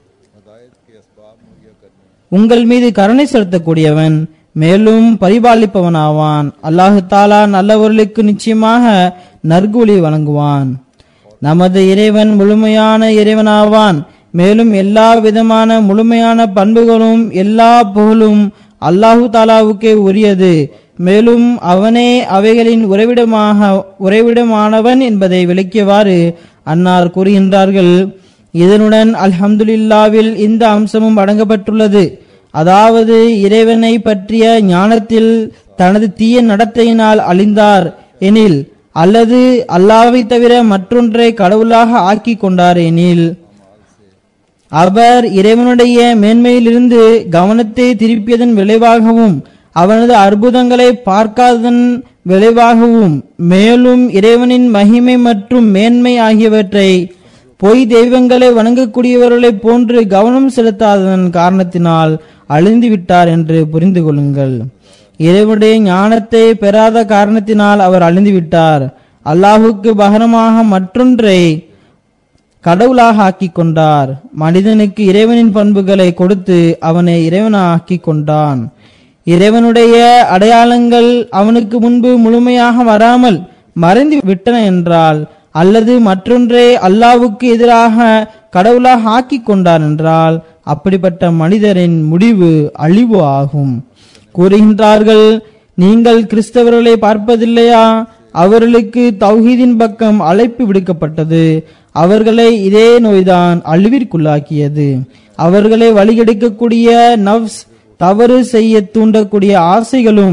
உங்கள் மீது கருணை செலுத்தக்கூடியவன் மேலும் பரிபாலிப்பவனாவான் அல்லாஹு தாலா நல்லவர்களுக்கு நிச்சயமாக நற்கூலி வழங்குவான் நமது இறைவன் முழுமையான இறைவனாவான் மேலும் எல்லா விதமான முழுமையான பண்புகளும் எல்லா புகழும் அல்லாஹு தாலாவுக்கே உரியது மேலும் அவனே அவைகளின் உறைவிடமாக உறைவிடமானவன் என்பதை விளக்கியவாறு அன்னார் கூறுகின்றார்கள் இதனுடன் அல்ஹம்துலில்லாவில் இந்த அம்சமும் அடங்கப்பட்டுள்ளது அதாவது இறைவனை பற்றிய ஞானத்தில் தனது தீய நடத்தையினால் அழிந்தார் எனில் அல்லது அல்லாவை தவிர மற்றொன்றை கடவுளாக ஆக்கி கொண்டார் எனில் அவர் இறைவனுடைய மேன்மையிலிருந்து கவனத்தை திருப்பியதன் விளைவாகவும் அவனது அற்புதங்களை பார்க்காததன் விளைவாகவும் மேலும் இறைவனின் மகிமை மற்றும் மேன்மை ஆகியவற்றை பொய் தெய்வங்களை வணங்கக்கூடியவர்களைப் போன்று கவனம் செலுத்தாததன் காரணத்தினால் அழிந்து விட்டார் என்று புரிந்து கொள்ளுங்கள் இறைவனுடைய ஞானத்தை பெறாத காரணத்தினால் அவர் அழிந்து விட்டார் அல்லாஹுக்கு பகரமாக மற்றொன்றை கடவுளாக ஆக்கிக் கொண்டார் மனிதனுக்கு இறைவனின் பண்புகளை கொடுத்து அவனை இறைவனாக்கி கொண்டான் இறைவனுடைய அடையாளங்கள் அவனுக்கு முன்பு முழுமையாக வராமல் மறைந்து விட்டன என்றால் அல்லது மற்றொன்றை அல்லாவுக்கு எதிராக கடவுளாக ஆக்கிக் கொண்டார் என்றால் அப்படிப்பட்ட மனிதரின் முடிவு அழிவு ஆகும் கூறுகின்றார்கள் நீங்கள் கிறிஸ்தவர்களை பார்ப்பதில்லையா அவர்களுக்கு தௌஹீதின் பக்கம் அழைப்பு விடுக்கப்பட்டது அவர்களை இதே நோய்தான் அழிவிற்குள்ளாக்கியது அவர்களை வழிகெடுக்கக்கூடிய நவ்ஸ் தவறு செய்ய தூண்டக்கூடிய ஆசைகளும்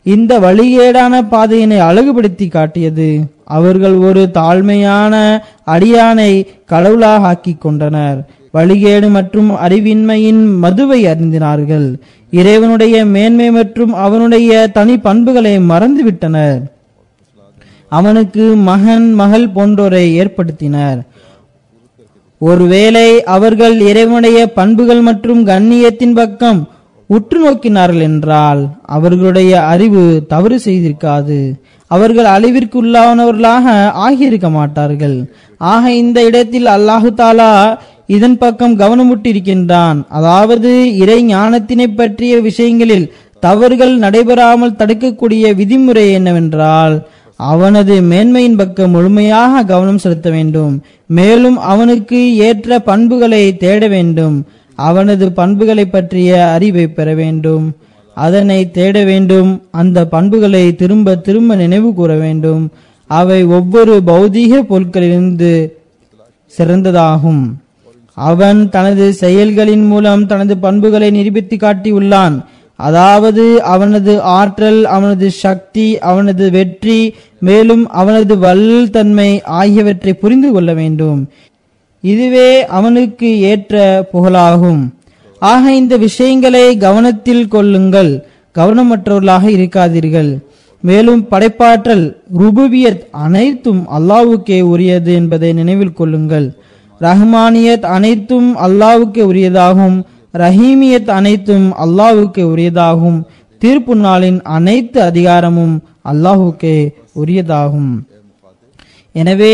இந்த வழிகேடான பாதையினை அழகுபடுத்தி காட்டியது அவர்கள் ஒரு தாழ்மையான அடியானை கடவுளாக ஆக்கிக் கொண்டனர் வழிகேடு மற்றும் அறிவின்மையின் மதுவை அறிந்தினார்கள் இறைவனுடைய மேன்மை மற்றும் அவனுடைய தனி பண்புகளை மறந்துவிட்டனர் அவனுக்கு மகன் மகள் போன்றோரை ஏற்படுத்தினர் ஒருவேளை அவர்கள் இறைவனுடைய பண்புகள் மற்றும் கண்ணியத்தின் பக்கம் உற்று நோக்கினார்கள் என்றால் அவர்களுடைய அறிவு தவறு செய்திருக்காது அவர்கள் அழிவிற்கு உள்ளானவர்களாக ஆகியிருக்க மாட்டார்கள் ஆக இந்த இடத்தில் அல்லாஹு தாலா இதன் பக்கம் கவனமுட்டிருக்கின்றான் அதாவது இறை ஞானத்தினை பற்றிய விஷயங்களில் தவறுகள் நடைபெறாமல் தடுக்கக்கூடிய விதிமுறை என்னவென்றால் அவனது மேன்மையின் பக்கம் முழுமையாக கவனம் செலுத்த வேண்டும் மேலும் அவனுக்கு ஏற்ற பண்புகளை தேட வேண்டும் அவனது பண்புகளை பற்றிய அறிவை பெற வேண்டும் அதனை தேட வேண்டும் அந்த பண்புகளை திரும்ப திரும்ப நினைவு கூற வேண்டும் அவை ஒவ்வொரு பௌதீக பொருட்களிலிருந்து சிறந்ததாகும் அவன் தனது செயல்களின் மூலம் தனது பண்புகளை நிரூபித்து காட்டியுள்ளான் அதாவது அவனது ஆற்றல் அவனது சக்தி அவனது வெற்றி மேலும் அவனது வல்லல் தன்மை ஆகியவற்றை புரிந்து கொள்ள வேண்டும் இதுவே அவனுக்கு ஏற்ற புகழாகும் ஆக இந்த விஷயங்களை கவனத்தில் கொள்ளுங்கள் கவனமற்றவர்களாக இருக்காதீர்கள் மேலும் படைப்பாற்றல் ருபுபியத் அனைத்தும் அல்லாவுக்கே உரியது என்பதை நினைவில் கொள்ளுங்கள் ரஹ்மானியத் அனைத்தும் அல்லாவுக்கு உரியதாகும் ரஹீமியத் அனைத்தும் அல்லாவுக்கு உரியதாகும் தீர்ப்பு நாளின் அனைத்து அதிகாரமும் அல்லாஹுக்கே உரியதாகும் எனவே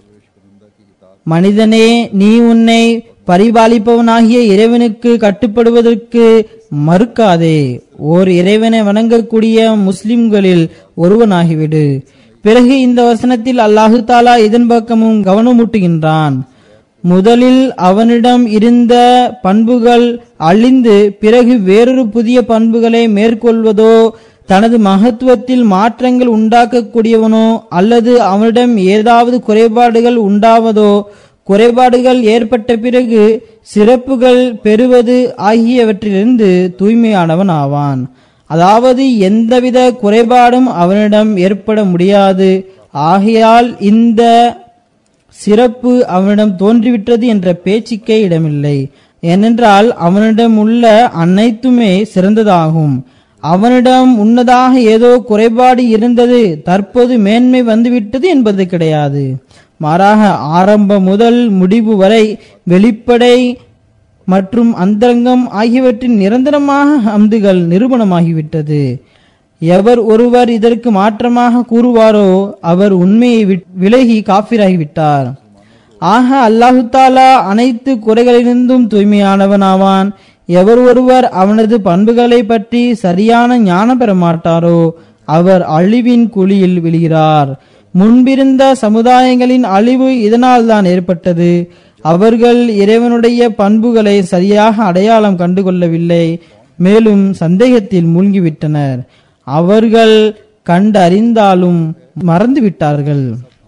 மனிதனே நீ உன்னை பரிபாலிப்பவனாகிய இறைவனுக்கு கட்டுப்படுவதற்கு மறுக்காதே ஓர் இறைவனை வணங்கக்கூடிய முஸ்லிம்களில் ஒருவனாகிவிடு பிறகு இந்த வசனத்தில் அல்லாஹு தாலா இதன் பக்கமும் கவனமூட்டுகின்றான் முதலில் அவனிடம் இருந்த பண்புகள் அழிந்து பிறகு வேறொரு புதிய பண்புகளை மேற்கொள்வதோ தனது மகத்துவத்தில் மாற்றங்கள் உண்டாக்கக்கூடியவனோ அல்லது அவனிடம் ஏதாவது குறைபாடுகள் உண்டாவதோ குறைபாடுகள் ஏற்பட்ட பிறகு சிறப்புகள் பெறுவது ஆகியவற்றிலிருந்து தூய்மையானவன் ஆவான் அதாவது எந்தவித குறைபாடும் அவனிடம் ஏற்பட முடியாது ஆகையால் இந்த சிறப்பு அவனிடம் தோன்றிவிட்டது என்ற பேச்சுக்கே இடமில்லை ஏனென்றால் அவனிடம் உள்ள அனைத்துமே சிறந்ததாகும் அவனிடம் உன்னதாக ஏதோ குறைபாடு இருந்தது தற்போது மேன்மை வந்துவிட்டது என்பது கிடையாது மாறாக ஆரம்பம் முதல் முடிவு வரை வெளிப்படை மற்றும் அந்தரங்கம் ஆகியவற்றின் நிரந்தரமாக அம்துகள் நிரூபணமாகிவிட்டது எவர் ஒருவர் இதற்கு மாற்றமாக கூறுவாரோ அவர் உண்மையை விட்- விலகி காபிராகிவிட்டார் ஆக அல்லாஹு தாலா அனைத்து குறைகளிலிருந்தும் தூய்மையானவனாவான் எவர் ஒருவர் அவனது பண்புகளை பற்றி சரியான ஞானம் பெற மாட்டாரோ அவர் அழிவின் குழியில் விழுகிறார் முன்பிருந்த சமுதாயங்களின் அழிவு இதனால் தான் ஏற்பட்டது அவர்கள் இறைவனுடைய பண்புகளை சரியாக அடையாளம் கண்டுகொள்ளவில்லை மேலும் சந்தேகத்தில் மூழ்கிவிட்டனர் அவர்கள் கண்டறிந்தாலும் மறந்துவிட்டார்கள்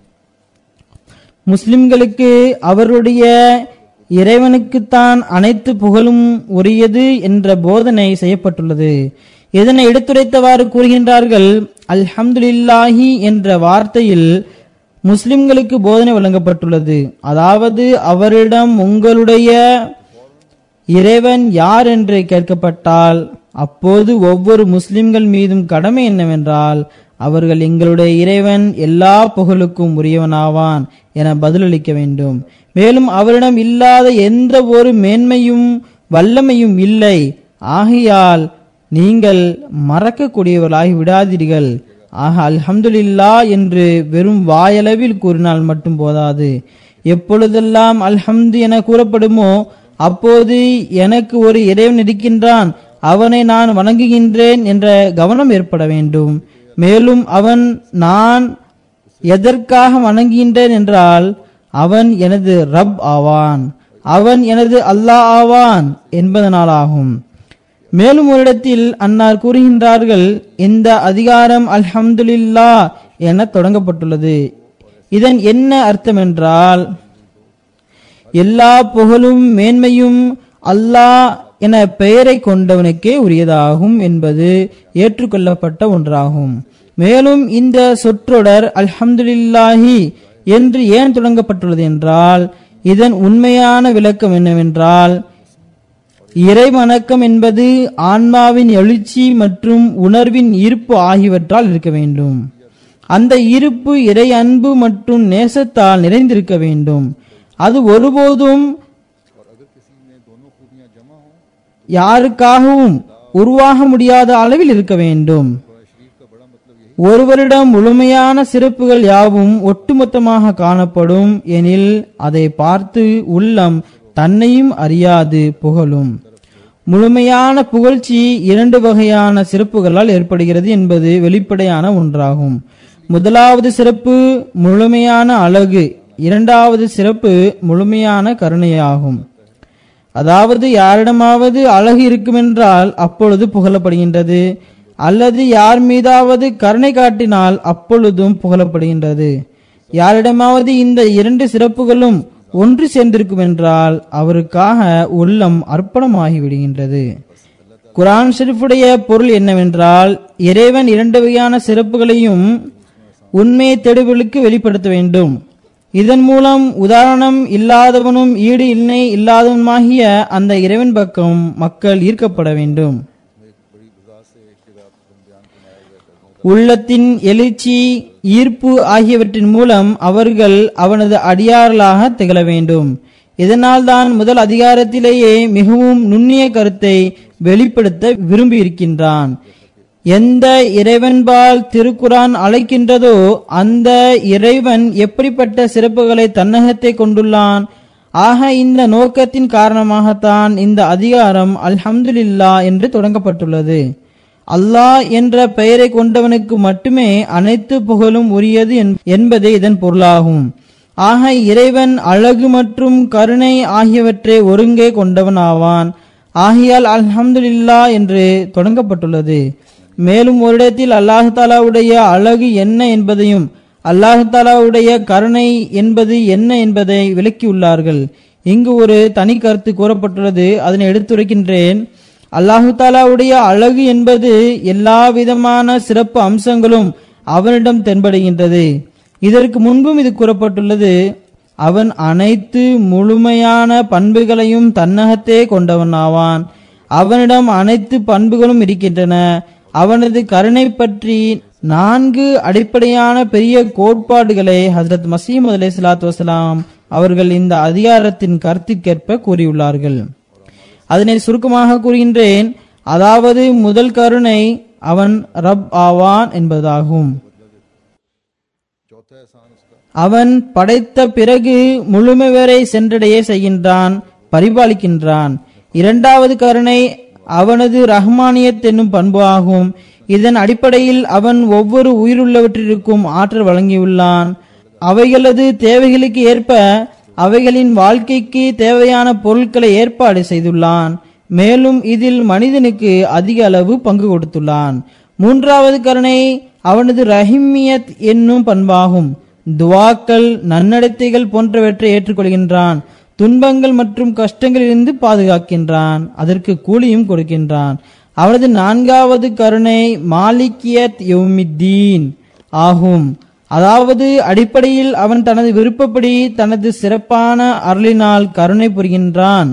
முஸ்லிம்களுக்கு அவருடைய இறைவனுக்குத்தான் அனைத்து புகழும் உரியது என்ற போதனை செய்யப்பட்டுள்ளது இதனை எடுத்துரைத்தவாறு கூறுகின்றார்கள் அல்ஹம்துலில்லாஹி என்ற வார்த்தையில் முஸ்லிம்களுக்கு போதனை வழங்கப்பட்டுள்ளது அதாவது அவரிடம் உங்களுடைய இறைவன் யார் என்று கேட்கப்பட்டால் அப்போது ஒவ்வொரு முஸ்லிம்கள் மீதும் கடமை என்னவென்றால் அவர்கள் எங்களுடைய இறைவன் எல்லா புகழுக்கும் உரியவனாவான் என பதிலளிக்க வேண்டும் மேலும் அவரிடம் இல்லாத எந்த ஒரு மேன்மையும் வல்லமையும் இல்லை ஆகையால் நீங்கள் மறக்கக்கூடியவர்களாகி விடாதீர்கள் ஆக அல்ஹம்துலில்லா என்று வெறும் வாயளவில் கூறினால் மட்டும் போதாது எப்பொழுதெல்லாம் அல்ஹம்து என கூறப்படுமோ அப்போது எனக்கு ஒரு இறைவன் இருக்கின்றான் அவனை நான் வணங்குகின்றேன் என்ற கவனம் ஏற்பட வேண்டும் மேலும் அவன் நான் எதற்காக வணங்குகின்றேன் என்றால் அவன் எனது ரப் ஆவான் அவன் எனது அல்லாஹ் ஆவான் என்பதனாலாகும் மேலும் ஒரு இடத்தில் அன்னார் கூறுகின்றார்கள் இந்த அதிகாரம் அல்ஹம்துலில்லா என தொடங்கப்பட்டுள்ளது இதன் என்ன அர்த்தம் என்றால் எல்லா புகழும் மேன்மையும் அல்லாஹ் என பெயரை கொண்டவனுக்கே உரியதாகும் என்பது ஏற்றுக்கொள்ளப்பட்ட ஒன்றாகும் மேலும் இந்த சொற்றொடர் அல்ஹம்துலில்லாஹி என்று ஏன் தொடங்கப்பட்டுள்ளது என்றால் இதன் உண்மையான விளக்கம் என்னவென்றால் இறை வணக்கம் என்பது ஆன்மாவின் எழுச்சி மற்றும் உணர்வின் ஈர்ப்பு ஆகியவற்றால் இருக்க வேண்டும் அந்த ஈர்ப்பு இறை அன்பு மற்றும் நேசத்தால் நிறைந்திருக்க வேண்டும் அது ஒருபோதும் யாருக்காகவும் உருவாக முடியாத அளவில் இருக்க வேண்டும் ஒருவரிடம் முழுமையான சிறப்புகள் யாவும் ஒட்டுமொத்தமாக காணப்படும் எனில் அதை பார்த்து உள்ளம் தன்னையும் அறியாது புகழும் முழுமையான புகழ்ச்சி இரண்டு வகையான சிறப்புகளால் ஏற்படுகிறது என்பது வெளிப்படையான ஒன்றாகும் முதலாவது சிறப்பு முழுமையான அழகு இரண்டாவது சிறப்பு முழுமையான கருணையாகும் அதாவது யாரிடமாவது அழகு இருக்குமென்றால் அப்பொழுது புகழப்படுகின்றது அல்லது யார் மீதாவது கருணை காட்டினால் அப்பொழுதும் புகழப்படுகின்றது யாரிடமாவது இந்த இரண்டு சிறப்புகளும் ஒன்று சேர்ந்திருக்கும் என்றால் அவருக்காக உள்ளம் அர்ப்பணமாகி விடுகின்றது குரான் ஷெரீஃபுடைய பொருள் என்னவென்றால் இறைவன் இரண்டு வகையான சிறப்புகளையும் உண்மை தேடுதலுக்கு வெளிப்படுத்த வேண்டும் இதன் மூலம் உதாரணம் இல்லாதவனும் ஈடு இணை இல்லாதவனுமாகிய அந்த இறைவன் பக்கம் மக்கள் ஈர்க்கப்பட வேண்டும் உள்ளத்தின் எழுச்சி ஈர்ப்பு ஆகியவற்றின் மூலம் அவர்கள் அவனது அடியார்களாக திகழ வேண்டும் இதனால் தான் முதல் அதிகாரத்திலேயே மிகவும் நுண்ணிய கருத்தை வெளிப்படுத்த விரும்பியிருக்கின்றான் எந்த இறைவன்பால் திருக்குரான் அழைக்கின்றதோ அந்த இறைவன் எப்படிப்பட்ட சிறப்புகளை தன்னகத்தை கொண்டுள்ளான் ஆக இந்த நோக்கத்தின் காரணமாகத்தான் இந்த அதிகாரம் அல்ஹம்துலில்லா என்று தொடங்கப்பட்டுள்ளது அல்லாஹ் என்ற பெயரை கொண்டவனுக்கு மட்டுமே அனைத்து புகழும் உரியது என்- என்பதே இதன் பொருளாகும் ஆக இறைவன் அழகு மற்றும் கருணை ஆகியவற்றை ஒருங்கே கொண்டவன் ஆவான் ஆகையால் அல்ஹம்துலில்லா என்று தொடங்கப்பட்டுள்ளது மேலும் ஒரு இடத்தில் அல்லாஹ் தாலாவுடைய அழகு என்ன என்பதையும் அல்லாஹ் தாலாவுடைய கருணை என்பது என்ன என்பதை விளக்கியுள்ளார்கள் இங்கு ஒரு தனி கருத்து கூறப்பட்டுள்ளது அதனை எடுத்துரைக்கின்றேன் அல்லாஹு தாலாவுடைய அழகு என்பது எல்லா விதமான சிறப்பு அம்சங்களும் அவனிடம் தென்படுகின்றது இதற்கு முன்பும் இது கூறப்பட்டுள்ளது அவன் அனைத்து முழுமையான பண்புகளையும் தன்னகத்தே கொண்டவன் ஆவான் அவனிடம் அனைத்து பண்புகளும் இருக்கின்றன அவனது கருணை பற்றி நான்கு அடிப்படையான பெரிய கோட்பாடுகளை ஹசரத் மசீம் அலை சலாத்து வசலாம் அவர்கள் இந்த அதிகாரத்தின் கருத்திற்கேற்ப கூறியுள்ளார்கள் அதனை சுருக்கமாக கூறுகின்றேன் அதாவது முதல் கருணை அவன் ரப் ஆவான் என்பதாகும் அவன் படைத்த பிறகு முழுமை வரை சென்றடைய செய்கின்றான் பரிபாலிக்கின்றான் இரண்டாவது கருணை அவனது ரஹ்மானியத் என்னும் பண்பு ஆகும் இதன் அடிப்படையில் அவன் ஒவ்வொரு உயிருள்ளவற்றிற்கும் ஆற்றல் வழங்கியுள்ளான் அவைகளது தேவைகளுக்கு ஏற்ப அவைகளின் வாழ்க்கைக்கு தேவையான பொருட்களை ஏற்பாடு செய்துள்ளான் மேலும் இதில் மனிதனுக்கு அதிக அளவு பங்கு கொடுத்துள்ளான் மூன்றாவது கருணை அவனது ரஹிமியத் என்னும் பண்பாகும் துவாக்கள் நன்னடத்தைகள் போன்றவற்றை ஏற்றுக்கொள்கின்றான் துன்பங்கள் மற்றும் கஷ்டங்களிலிருந்து பாதுகாக்கின்றான் அதற்கு கூலியும் கொடுக்கின்றான் அவனது நான்காவது கருணை மாலிக்கியத் யௌமித்தீன் ஆகும் அதாவது அடிப்படையில் அவன் தனது விருப்பப்படி தனது சிறப்பான அருளினால் கருணை புரிகின்றான்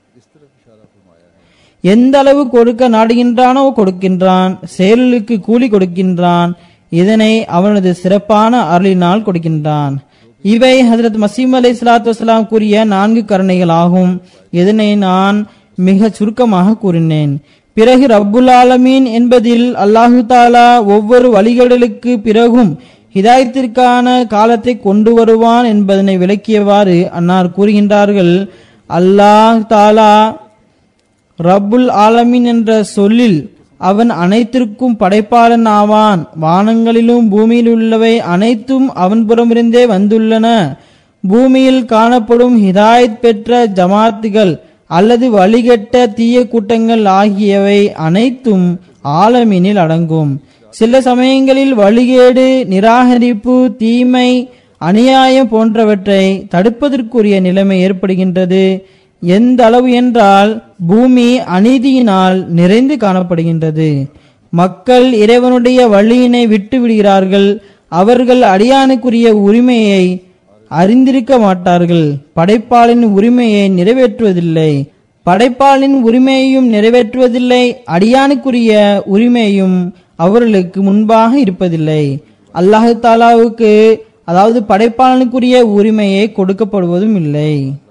எந்த அளவு கொடுக்க நாடுகின்றானோ கொடுக்கின்றான் செயலுக்கு கூலி கொடுக்கின்றான் இதனை அவனது சிறப்பான அருளினால் கொடுக்கின்றான் இவை ஹஜரத் மசீம் அலை சலாத்து வசலாம் கூறிய நான்கு கருணைகள் ஆகும் இதனை நான் மிக சுருக்கமாக கூறினேன் பிறகு ரப்புல் ஆலமீன் என்பதில் அல்லாஹு தாலா ஒவ்வொரு வழிகளுக்கு பிறகும் ஹிதாயத்திற்கான காலத்தை கொண்டு வருவான் என்பதனை விளக்கியவாறு அன்னார் கூறுகின்றார்கள் அல்லாஹ் தாலா ரப்புல் ஆலமீன் என்ற சொல்லில் அவன் அனைத்திற்கும் படைப்பாளன் ஆவான் வானங்களிலும் பூமியில் உள்ளவை அனைத்தும் அவன் புறமிருந்தே வந்துள்ளன பூமியில் காணப்படும் ஹிதாயத் பெற்ற ஜமாத்துகள் அல்லது வழிகட்ட தீய கூட்டங்கள் ஆகியவை அனைத்தும் ஆலமீனில் அடங்கும் சில சமயங்களில் வழிகேடு நிராகரிப்பு தீமை அநியாயம் போன்றவற்றை தடுப்பதற்குரிய நிலைமை ஏற்படுகின்றது எந்த அளவு என்றால் பூமி அநீதியினால் நிறைந்து காணப்படுகின்றது மக்கள் இறைவனுடைய வழியினை விட்டு விடுகிறார்கள் அவர்கள் அடியானுக்குரிய உரிமையை அறிந்திருக்க மாட்டார்கள் படைப்பாளின் உரிமையை நிறைவேற்றுவதில்லை படைப்பாளின் உரிமையையும் நிறைவேற்றுவதில்லை அடியானுக்குரிய உரிமையும் அவர்களுக்கு முன்பாக இருப்பதில்லை அல்லாஹு தாலாவுக்கு அதாவது படைப்பாளனுக்குரிய உரிமையை கொடுக்கப்படுவதும் இல்லை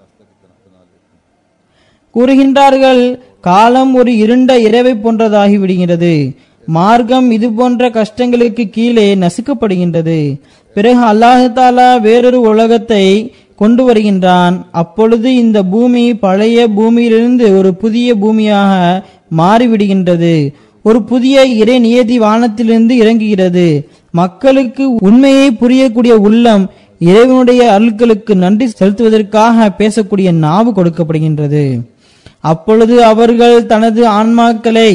கூறுகின்றார்கள் காலம் ஒரு இருண்ட இரவை போன்றதாகி விடுகிறது மார்க்கம் இது போன்ற கஷ்டங்களுக்கு கீழே நசுக்கப்படுகின்றது பிறகு அல்லாஹு தாலா வேறொரு உலகத்தை கொண்டு வருகின்றான் அப்பொழுது இந்த பூமி பழைய பூமியிலிருந்து ஒரு புதிய பூமியாக மாறிவிடுகின்றது ஒரு புதிய இறை நியதி வானத்திலிருந்து இறங்குகிறது மக்களுக்கு உண்மையை புரியக்கூடிய உள்ளம் இறைவனுடைய அருள்களுக்கு நன்றி செலுத்துவதற்காக பேசக்கூடிய நாவு கொடுக்கப்படுகின்றது அப்பொழுது அவர்கள் தனது ஆன்மாக்களை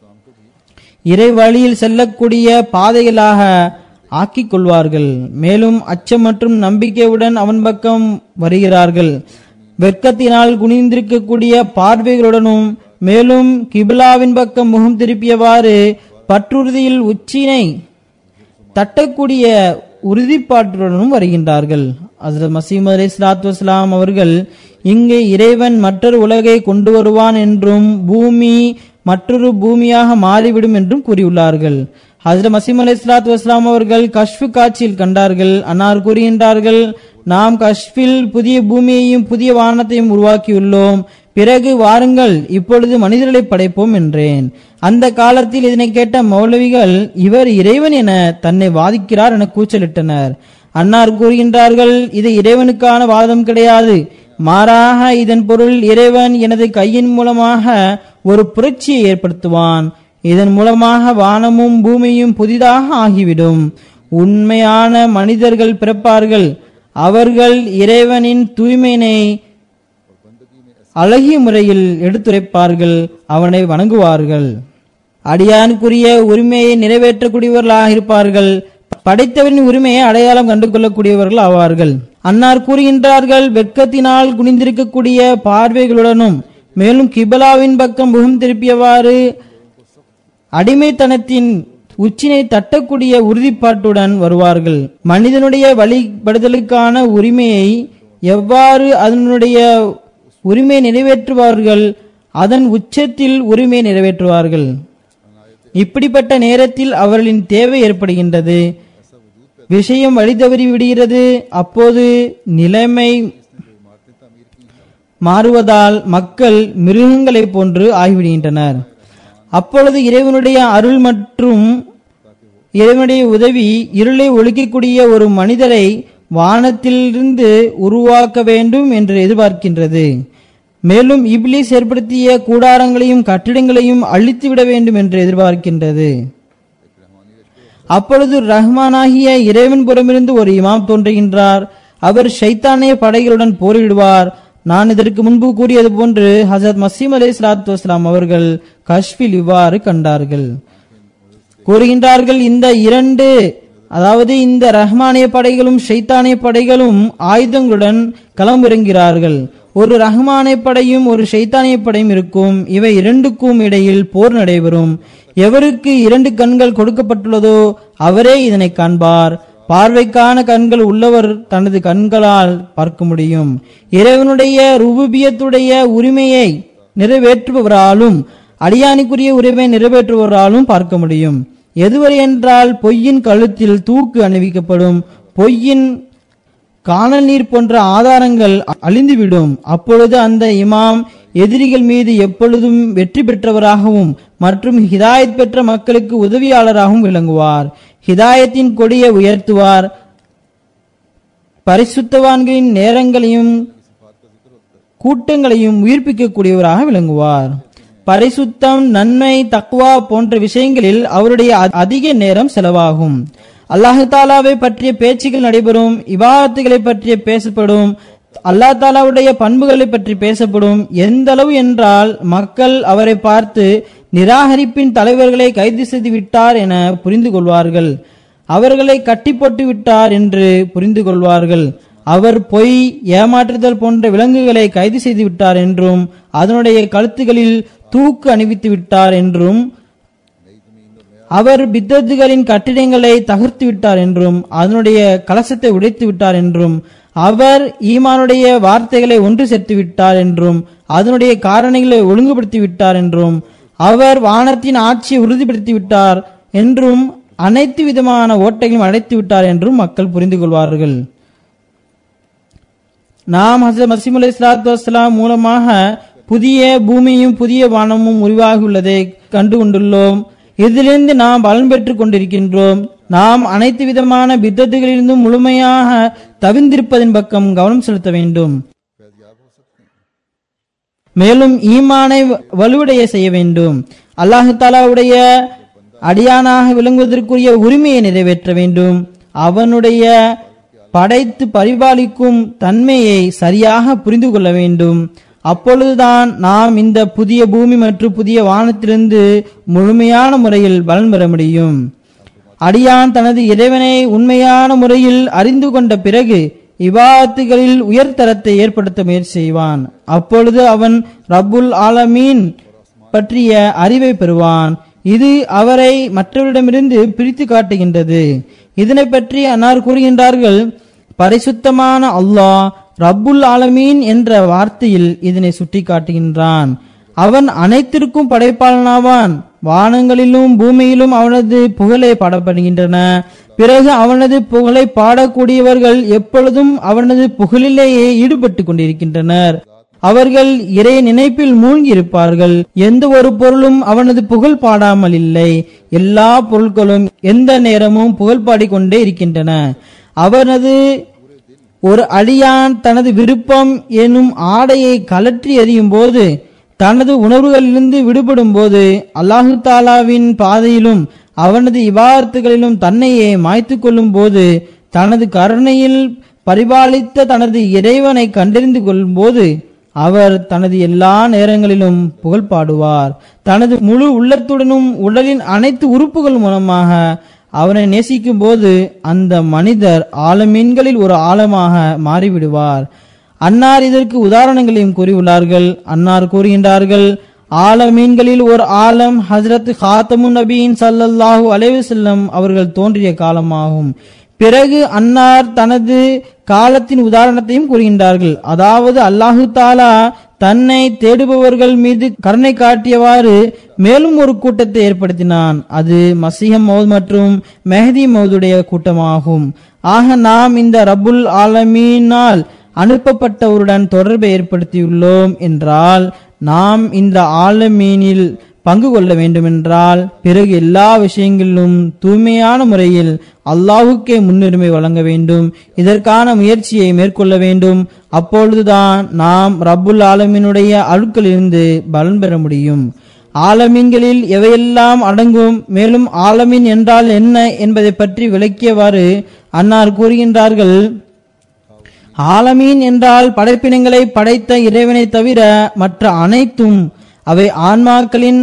இறை வழியில் செல்லக்கூடிய பாதைகளாக ஆக்கிக் கொள்வார்கள் மேலும் அச்சம் மற்றும் நம்பிக்கையுடன் அவன் பக்கம் வருகிறார்கள் வெட்கத்தினால் குனிந்திருக்கக்கூடிய பார்வைகளுடனும் மேலும் கிபிலாவின் பக்கம் முகம் திருப்பியவாறு பற்றுறுதியில் உச்சினை தட்டக்கூடிய உறுதிப்பாட்டுடனும் வருகின்றார்கள் ஹசரத் மசீம் அலி இஸ்லாத்து வஸ்லாம் அவர்கள் இங்கு இறைவன் மற்றொரு உலகை கொண்டு வருவான் என்றும் பூமி மற்றொரு பூமியாக மாறிவிடும் என்றும் கூறியுள்ளார்கள் ஹசரத் மசீம் அலி இஸ்லாத்து வஸ்லாம் அவர்கள் கஷ்பு காட்சியில் கண்டார்கள் அன்னார் கூறுகின்றார்கள் நாம் கஷ்பில் புதிய பூமியையும் புதிய வானத்தையும் உருவாக்கியுள்ளோம் பிறகு வாருங்கள் இப்பொழுது மனிதர்களை படைப்போம் என்றேன் அந்த காலத்தில் இதனை கேட்ட மௌலவிகள் இவர் இறைவன் என தன்னை வாதிக்கிறார் என கூச்சலிட்டனர் அன்னார் கூறுகின்றார்கள் இது இறைவனுக்கான வாதம் கிடையாது மாறாக இதன் பொருள் இறைவன் எனது கையின் மூலமாக ஒரு புரட்சியை ஏற்படுத்துவான் இதன் மூலமாக வானமும் பூமியும் புதிதாக ஆகிவிடும் உண்மையான மனிதர்கள் பிறப்பார்கள் அவர்கள் இறைவனின் தூய்மையினை அழகிய முறையில் எடுத்துரைப்பார்கள் அவனை வணங்குவார்கள் அடியானுக்குரிய உரிமையை நிறைவேற்றக்கூடியவர்களாக இருப்பார்கள் படைத்தவரின் உரிமையை அடையாளம் கண்டு கொள்ளக்கூடியவர்கள் ஆவார்கள் அன்னார் கூறுகின்றார்கள் வெட்கத்தினால் குனிந்திருக்கக்கூடிய பார்வைகளுடனும் மேலும் கிபலாவின் பக்கம் முகம் திருப்பியவாறு அடிமைத்தனத்தின் உச்சினை தட்டக்கூடிய உறுதிப்பாட்டுடன் வருவார்கள் மனிதனுடைய வழிபடுதலுக்கான உரிமையை எவ்வாறு அதனுடைய உரிமை நிறைவேற்றுவார்கள் அதன் உச்சத்தில் உரிமை நிறைவேற்றுவார்கள் இப்படிப்பட்ட நேரத்தில் அவர்களின் தேவை ஏற்படுகின்றது விஷயம் வழி தவறி விடுகிறது அப்போது நிலைமை மாறுவதால் மக்கள் மிருகங்களைப் போன்று ஆகிவிடுகின்றனர் அப்பொழுது இறைவனுடைய அருள் மற்றும் இறைவனுடைய உதவி இருளை ஒழிக்கக்கூடிய ஒரு மனிதரை வானத்திலிருந்து உருவாக்க வேண்டும் என்று எதிர்பார்க்கின்றது மேலும் இப்லீஸ் ஏற்படுத்திய கூடாரங்களையும் கட்டிடங்களையும் அழித்துவிட வேண்டும் என்று எதிர்பார்க்கின்றது அப்பொழுது ரஹ்மானாகிய இறைவன் புறமிருந்து ஒரு இமாம் தோன்றுகின்றார் அவர் ஷைத்தானிய படைகளுடன் போரிடுவார் நான் இதற்கு முன்பு கூறியது போன்று ஹசரத் மசீம் அலி சலாத்து வஸ்லாம் அவர்கள் கஷ்பில் இவ்வாறு கண்டார்கள் கூறுகின்றார்கள் இந்த இரண்டு அதாவது இந்த ரஹ்மானிய படைகளும் ஷைத்தானிய படைகளும் ஆயுதங்களுடன் களமிறங்கிறார்கள் ஒரு ரஹ்மானிய படையும் ஒரு ஷைத்தானிய படையும் இருக்கும் இவை இரண்டுக்கும் இடையில் போர் நடைபெறும் எவருக்கு இரண்டு கண்கள் கொடுக்கப்பட்டுள்ளதோ அவரே இதனை காண்பார் பார்வைக்கான கண்கள் உள்ளவர் தனது கண்களால் பார்க்க முடியும் இறைவனுடைய ருபுபியத்துடைய உரிமையை நிறைவேற்றுபவராலும் அடியானுக்குரிய உரிமை நிறைவேற்றுபவராலும் பார்க்க முடியும் எதுவரை என்றால் பொய்யின் கழுத்தில் தூக்கு அணிவிக்கப்படும் பொய்யின் காணல் நீர் போன்ற ஆதாரங்கள் அழிந்துவிடும் அப்பொழுது அந்த இமாம் எதிரிகள் மீது எப்பொழுதும் வெற்றி பெற்றவராகவும் மற்றும் ஹிதாயத் பெற்ற மக்களுக்கு உதவியாளராகவும் விளங்குவார் ஹிதாயத்தின் கொடியை உயர்த்துவார் பரிசுத்தவான்களின் நேரங்களையும் கூட்டங்களையும் உயிர்ப்பிக்கக்கூடியவராக விளங்குவார் பரிசுத்தம் நன்மை தக்வா போன்ற விஷயங்களில் அவருடைய அ- அதிக நேரம் செலவாகும் அல்லாஹு தாலாவை பற்றிய பேச்சுகள் நடைபெறும் இபாதத்துகளை பற்றிய பேசப்படும் அல்லாஹ் தாலாவுடைய பண்புகளை பற்றி பேசப்படும் எந்த அளவு என்றால் மக்கள் அவரை பார்த்து நிராகரிப்பின் தலைவர்களை கைது செய்து விட்டார் என புரிந்து கொள்வார்கள் அவர்களை கட்டி போட்டு விட்டார் என்று புரிந்து கொள்வார்கள் அவர் பொய் ஏமாற்றுதல் போன்ற விலங்குகளை கைது செய்து விட்டார் என்றும் அதனுடைய கழுத்துகளில் தூக்கு அணிவித்து விட்டார் என்றும் அவர் பித்தத்துகளின் கட்டிடங்களை தகர்த்து விட்டார் என்றும் அதனுடைய கலசத்தை உடைத்து விட்டார் என்றும் அவர் ஈமானுடைய வார்த்தைகளை ஒன்று சேர்த்து விட்டார் என்றும் அதனுடைய காரணிகளை ஒழுங்குபடுத்தி விட்டார் என்றும் அவர் வானத்தின் ஆட்சியை உறுதிப்படுத்தி விட்டார் என்றும் அனைத்து விதமான ஓட்டைகளையும் அடைத்து விட்டார் என்றும் மக்கள் புரிந்து கொள்வார்கள் நாம் ஹசரத் மசீம் அலி இஸ்லாத்து வஸ்லாம் மூலமாக புதிய பூமியும் புதிய வானமும் உருவாகியுள்ளதை கண்டு கொண்டுள்ளோம் இதிலிருந்து நாம் பலன் பெற்றுக் கொண்டிருக்கின்றோம் நாம் அனைத்து விதமான பித்தத்துகளிலிருந்தும் முழுமையாக தவிர்ந்திருப்பதின் பக்கம் கவனம் செலுத்த வேண்டும் மேலும் ஈமானை வலுவடைய செய்ய வேண்டும் அல்லாஹு தாலாவுடைய அடியானாக விளங்குவதற்குரிய உரிமையை நிறைவேற்ற வேண்டும் அவனுடைய படைத்து பரிபாலிக்கும் தன்மையை சரியாக புரிந்து கொள்ள வேண்டும் அப்பொழுதுதான் நாம் இந்த புதிய பூமி மற்றும் புதிய வானத்திலிருந்து முழுமையான முறையில் பலன் பெற முடியும் அடியான் தனது இறைவனை உண்மையான முறையில் அறிந்து கொண்ட பிறகு இவாத்துகளில் உயர்தரத்தை ஏற்படுத்த முயற்சி செய்வான் அப்பொழுது அவன் ரப்புல் ஆலமீன் பற்றிய அறிவை பெறுவான் இது அவரை மற்றவரிடமிருந்து பிரித்து காட்டுகின்றது இதனை பற்றி அன்னார் கூறுகின்றார்கள் பரிசுத்தமான அல்லாஹ் ரப்புல் ஆலமீன் என்ற வார்த்தையில் இதனை சுட்டி காட்டுகின்றான் அவன் அனைத்திற்கும் படைப்பாளனாவான் வானங்களிலும் பூமியிலும் அவனது புகழை பாடப்படுகின்றன பிறகு அவனது புகழை பாடக்கூடியவர்கள் எப்பொழுதும் அவனது புகழிலேயே ஈடுபட்டு கொண்டிருக்கின்றனர் அவர்கள் இறை நினைப்பில் மூழ்கி இருப்பார்கள் எந்த ஒரு பொருளும் அவனது புகழ் பாடாமல் இல்லை எல்லா பொருட்களும் எந்த நேரமும் புகழ் பாடிக்கொண்டே இருக்கின்றன அவனது ஒரு அடியான் தனது விருப்பம் எனும் ஆடையை கலற்றி எறியும் போது தனது உணர்வுகளிலிருந்து விடுபடும் போது அல்லாஹு தாலாவின் பாதையிலும் அவனது இபாரத்துகளிலும் தன்னையே மாய்த்து கொள்ளும் போது தனது கருணையில் பரிபாலித்த தனது இறைவனை கண்டறிந்து கொள்ளும் போது அவர் தனது எல்லா நேரங்களிலும் புகழ் பாடுவார் தனது முழு உள்ளத்துடனும் உடலின் அனைத்து உறுப்புகள் மூலமாக அவனை நேசிக்கும் போது அந்த மனிதர் ஆலமீன்களில் ஒரு ஆழமாக மாறிவிடுவார் அன்னார் இதற்கு உதாரணங்களையும் கூறியுள்ளார்கள் அன்னார் கூறுகின்றார்கள் ஆலமீன்களில் ஒரு ஆலம் ஹஜரத் ஹாத்தமுன் நபீன் சல்லல்லாஹு அலைஹி வஸல்லம் அவர்கள் தோன்றிய காலமாகும் பிறகு அன்னார் தனது காலத்தின் உதாரணத்தையும் கூறுகின்றார்கள் அதாவது அல்லாஹு தாலா தன்னை தேடுபவர்கள் மீது கருணை காட்டியவாறு மேலும் ஒரு கூட்டத்தை ஏற்படுத்தினான் அது மசீஹம் மௌத் மற்றும் மெஹதி மௌதுடைய கூட்டமாகும் ஆக நாம் இந்த ரப்புல் ஆலமீனால் அனுப்பப்பட்டவருடன் தொடர்பை ஏற்படுத்தியுள்ளோம் என்றால் நாம் இந்த ஆலமீனில் பங்கு கொள்ள வேண்டுமென்றால் பிறகு எல்லா விஷயங்களிலும் தூய்மையான முறையில் அல்லாஹுக்கே முன்னுரிமை வழங்க வேண்டும் இதற்கான முயற்சியை மேற்கொள்ள வேண்டும் அப்பொழுதுதான் நாம் ரப்புல் ஆலமீனுடைய அழுக்களிலிருந்து பலன் பெற முடியும் ஆலமீன்களில் எவையெல்லாம் அடங்கும் மேலும் ஆலமீன் என்றால் என்ன என்பதை பற்றி விளக்கியவாறு அன்னார் கூறுகின்றார்கள் ஆலமீன் என்றால் படைப்பினங்களை படைத்த இறைவனை தவிர மற்ற அனைத்தும் அவை ஆன்மாக்களின்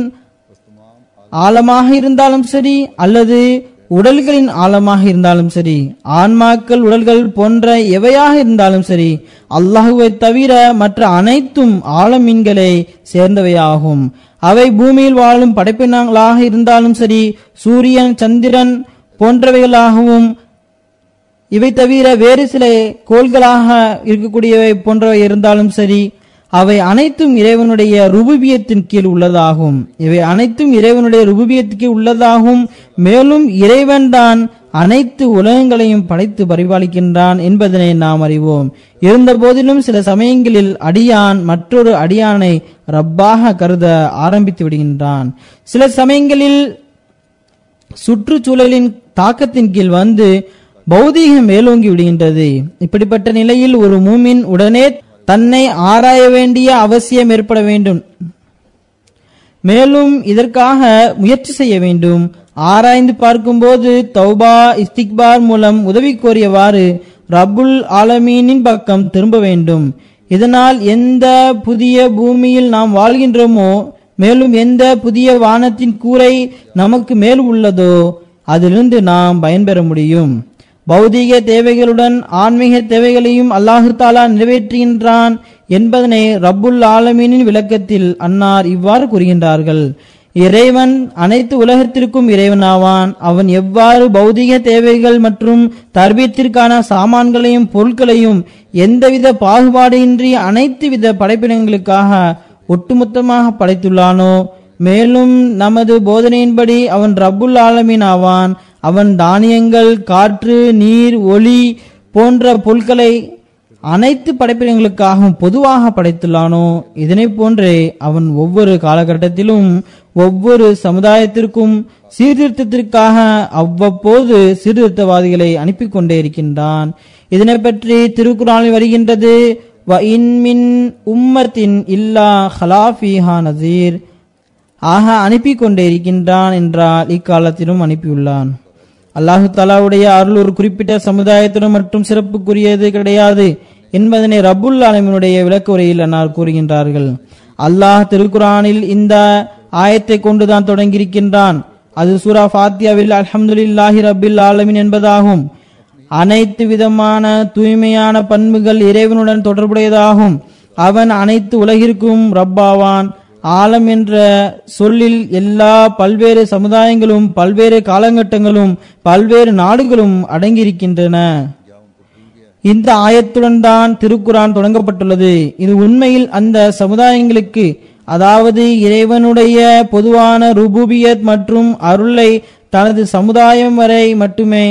ஆழமாக இருந்தாலும் சரி அல்லது உடல்களின் ஆழமாக இருந்தாலும் சரி ஆன்மாக்கள் உடல்கள் போன்ற எவையாக இருந்தாலும் சரி அல்லாஹுவை தவிர மற்ற அனைத்தும் ஆழமீன்களை சேர்ந்தவையாகும் அவை பூமியில் வாழும் படைப்பினங்களாக இருந்தாலும் சரி சூரியன் சந்திரன் போன்றவைகளாகவும் இவை தவிர வேறு சில கோள்களாக இருக்கக்கூடியவை போன்றவை இருந்தாலும் சரி அவை அனைத்தும் இறைவனுடைய ருபுபியத்தின் கீழ் உள்ளதாகும் இவை அனைத்தும் இறைவனுடைய ருபுபியத்துக்கு உள்ளதாகும் மேலும் இறைவன்தான் அனைத்து உலகங்களையும் படைத்து பரிபாலிக்கின்றான் என்பதனை நாம் அறிவோம் இருந்த போதிலும் சில சமயங்களில் அடியான் மற்றொரு அடியானை ரப்பாக கருத ஆரம்பித்து விடுகின்றான் சில சமயங்களில் சுற்றுச்சூழலின் தாக்கத்தின் கீழ் வந்து பௌதீகம் மேலோங்கி விடுகின்றது இப்படிப்பட்ட நிலையில் ஒரு மூமின் உடனே தன்னை ஆராய வேண்டிய அவசியம் ஏற்பட வேண்டும் மேலும் இதற்காக முயற்சி செய்ய வேண்டும் ஆராய்ந்து பார்க்கும்போது தௌபா இஸ்திக்பார் மூலம் உதவி கோரியவாறு ரப்புல் ஆலமீனின் பக்கம் திரும்ப வேண்டும் இதனால் எந்த புதிய பூமியில் நாம் வாழ்கின்றோமோ மேலும் எந்த புதிய வானத்தின் கூரை நமக்கு மேல் உள்ளதோ அதிலிருந்து நாம் பயன்பெற முடியும் பௌதீக தேவைகளுடன் ஆன்மீக தேவைகளையும் அல்லாஹு தாலா நிறைவேற்றுகின்றான் என்பதனை ரப்புல் ஆலமீனின் விளக்கத்தில் அன்னார் இவ்வாறு கூறுகின்றார்கள் இறைவன் அனைத்து உலகத்திற்கும் இறைவனாவான் அவன் எவ்வாறு பௌதிக தேவைகள் மற்றும் தர்பியத்திற்கான சாமான்களையும் பொருட்களையும் எந்தவித பாகுபாடின்றி அனைத்து வித படைப்பினங்களுக்காக ஒட்டுமொத்தமாக படைத்துள்ளானோ மேலும் நமது போதனையின்படி அவன் ரப்புல் ஆலமீன் ஆவான் அவன் தானியங்கள் காற்று நீர் ஒளி போன்ற பொருட்களை அனைத்து படைப்பினங்களுக்காகவும் பொதுவாக படைத்துள்ளானோ இதனை போன்றே அவன் ஒவ்வொரு காலகட்டத்திலும் ஒவ்வொரு சமுதாயத்திற்கும் சீர்திருத்தத்திற்காக அவ்வப்போது சீர்திருத்தவாதிகளை அனுப்பி கொண்டே இருக்கின்றான் இதனை பற்றி திருக்குறானில் வருகின்றது வ இன்மின் உம்மத்தின் இல்லா ஹலாஃபிஹா நசீர் ஆக அனுப்பி கொண்டே இருக்கின்றான் என்றால் இக்காலத்திலும் அனுப்பியுள்ளான் அல்லாஹு தாலாவுடைய அருள் ஒரு குறிப்பிட்ட சமுதாயத்திடம் மற்றும் சிறப்புக்குரியது கிடையாது என்பதனை ரப்புல் ஆலமினுடைய விளக்க உரையில் அன்னார் கூறுகின்றார்கள் அல்லாஹ் திருக்குரானில் இந்த ஆயத்தை கொண்டுதான் தொடங்கியிருக்கின்றான் அது சூரா ஃபாத்தியாவில் அல்ஹம்துலில்லாஹி ரப்பில் ஆலமின் என்பதாகும் அனைத்து விதமான தூய்மையான பண்புகள் இறைவனுடன் தொடர்புடையதாகும் அவன் அனைத்து உலகிற்கும் ரப்பாவான் ஆலம் என்ற சொல்லில் எல்லா பல்வேறு சமுதாயங்களும் பல்வேறு காலகட்டங்களும் பல்வேறு நாடுகளும் அடங்கியிருக்கின்றன இந்த ஆயத்துடன் தான் திருக்குரான் தொடங்கப்பட்டுள்ளது இது உண்மையில் அந்த சமுதாயங்களுக்கு அதாவது இறைவனுடைய பொதுவான ருபூபியத் மற்றும் அருளை தனது சமுதாயம் வரை மட்டுமே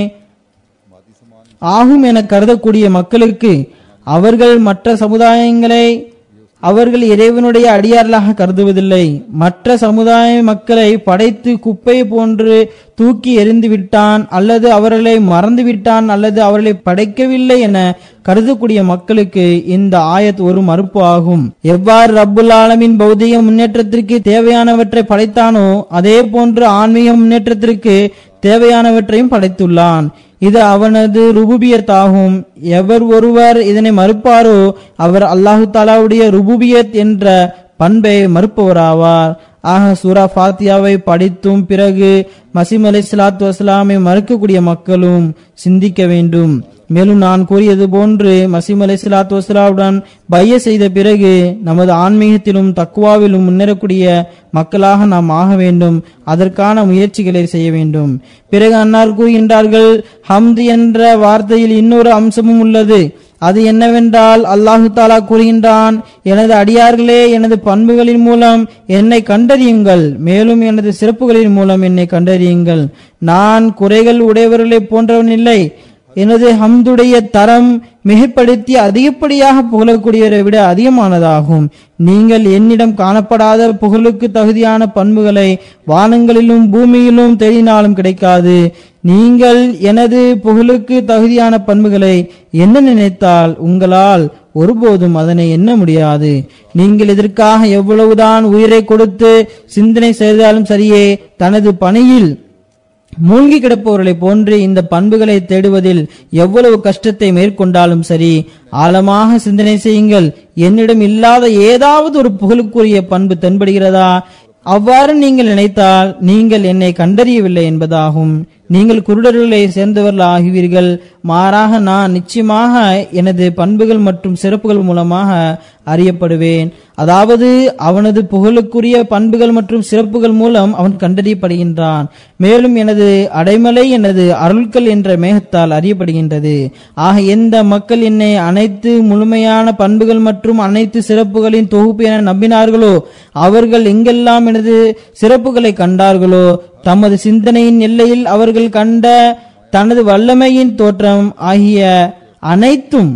ஆகும் என கருதக்கூடிய மக்களுக்கு அவர்கள் மற்ற சமுதாயங்களை அவர்கள் இறைவனுடைய அடியார்களாக கருதுவதில்லை மற்ற சமுதாய மக்களை படைத்து குப்பை போன்று தூக்கி எறிந்து விட்டான் அல்லது அவர்களை மறந்து விட்டான் அல்லது அவர்களை படைக்கவில்லை என கருதக்கூடிய மக்களுக்கு இந்த ஆயத் ஒரு மறுப்பு ஆகும் எவ்வாறு ரப்புல் ஆலமின் பௌதிக முன்னேற்றத்திற்கு தேவையானவற்றை படைத்தானோ அதே போன்று ஆன்மீக முன்னேற்றத்திற்கு தேவையானவற்றையும் படைத்துள்ளான் இது அவனது ருபுபியத் ஆகும் எவர் ஒருவர் இதனை மறுப்பாரோ அவர் அல்லாஹு தாலாவுடைய ருபுபியத் என்ற பண்பை மறுப்பவராவார் ஆக சூரா ஃபாத்தியாவை படித்தும் பிறகு மசீம் அலி சலாத்து வஸ்லாமை மறுக்கக்கூடிய மக்களும் சிந்திக்க வேண்டும் மேலும் நான் கூறியது போன்று மசீம் அலி சலாத்து வஸ்லாவுடன் பைய செய்த பிறகு நமது ஆன்மீகத்திலும் தக்குவாவிலும் முன்னேறக்கூடிய மக்களாக நாம் ஆக வேண்டும் அதற்கான முயற்சிகளை செய்ய வேண்டும் பிறகு அன்னார் கூறுகின்றார்கள் ஹம்து என்ற வார்த்தையில் இன்னொரு அம்சமும் உள்ளது அது என்னவென்றால் அல்லாஹு தாலா கூறுகின்றான் எனது அடியார்களே எனது பண்புகளின் மூலம் என்னை கண்டறியுங்கள் மேலும் எனது சிறப்புகளின் மூலம் என்னை கண்டறியுங்கள் நான் குறைகள் உடையவர்களை போன்றவன் இல்லை எனது ஹம்துடைய தரம் மிகைப்படுத்தி அதிகப்படியாக புகழக்கூடியவரை விட அதிகமானதாகும் நீங்கள் என்னிடம் காணப்படாத புகழுக்கு தகுதியான பண்புகளை வானங்களிலும் பூமியிலும் தேடினாலும் கிடைக்காது நீங்கள் எனது புகழுக்கு தகுதியான பண்புகளை என்ன நினைத்தால் உங்களால் ஒருபோதும் அதனை எண்ண முடியாது நீங்கள் இதற்காக எவ்வளவுதான் உயிரை கொடுத்து சிந்தனை செய்தாலும் சரியே தனது பணியில் மூழ்கி கிடப்பவர்களை போன்று இந்த பண்புகளை தேடுவதில் எவ்வளவு கஷ்டத்தை மேற்கொண்டாலும் சரி ஆழமாக சிந்தனை செய்யுங்கள் என்னிடம் இல்லாத ஏதாவது ஒரு புகழுக்குரிய பண்பு தென்படுகிறதா அவ்வாறு நீங்கள் நினைத்தால் நீங்கள் என்னை கண்டறியவில்லை என்பதாகும் நீங்கள் குருடர்களை சேர்ந்தவர்கள் ஆகுவீர்கள் மாறாக நான் நிச்சயமாக எனது பண்புகள் மற்றும் சிறப்புகள் மூலமாக அறியப்படுவேன் அதாவது அவனது புகழுக்குரிய பண்புகள் மற்றும் சிறப்புகள் மூலம் அவன் கண்டறியப்படுகின்றான் மேலும் எனது அடைமலை எனது அருள்கள் என்ற மேகத்தால் அறியப்படுகின்றது ஆக எந்த மக்கள் என்னை அனைத்து முழுமையான பண்புகள் மற்றும் அனைத்து சிறப்புகளின் தொகுப்பு என நம்பினார்களோ அவர்கள் எங்கெல்லாம் எனது சிறப்புகளை கண்டார்களோ தமது சிந்தனையின் எல்லையில் அவர்கள் கண்ட தனது வல்லமையின் தோற்றம் ஆகிய அனைத்தும்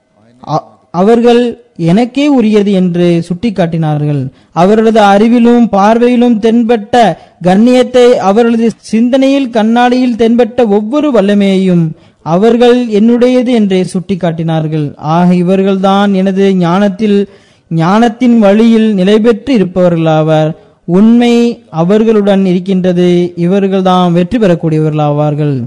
அ- அவர்கள் எனக்கே உரியது என்று சுட்டிக்காட்டினார்கள் அவர்களது அறிவிலும் பார்வையிலும் தென்பட்ட கண்ணியத்தை அவர்களது சிந்தனையில் கண்ணாடியில் தென்பட்ட ஒவ்வொரு வல்லமையையும் அவர்கள் என்னுடையது என்றே சுட்டிக்காட்டினார்கள் ஆக இவர்கள்தான் எனது ஞானத்தில் ஞானத்தின் வழியில் நிலை பெற்று இருப்பவர்களாவர் உண்மை அவர்களுடன் இருக்கின்றது இவர்கள்தான் வெற்றி பெறக்கூடியவர்களாவார்கள்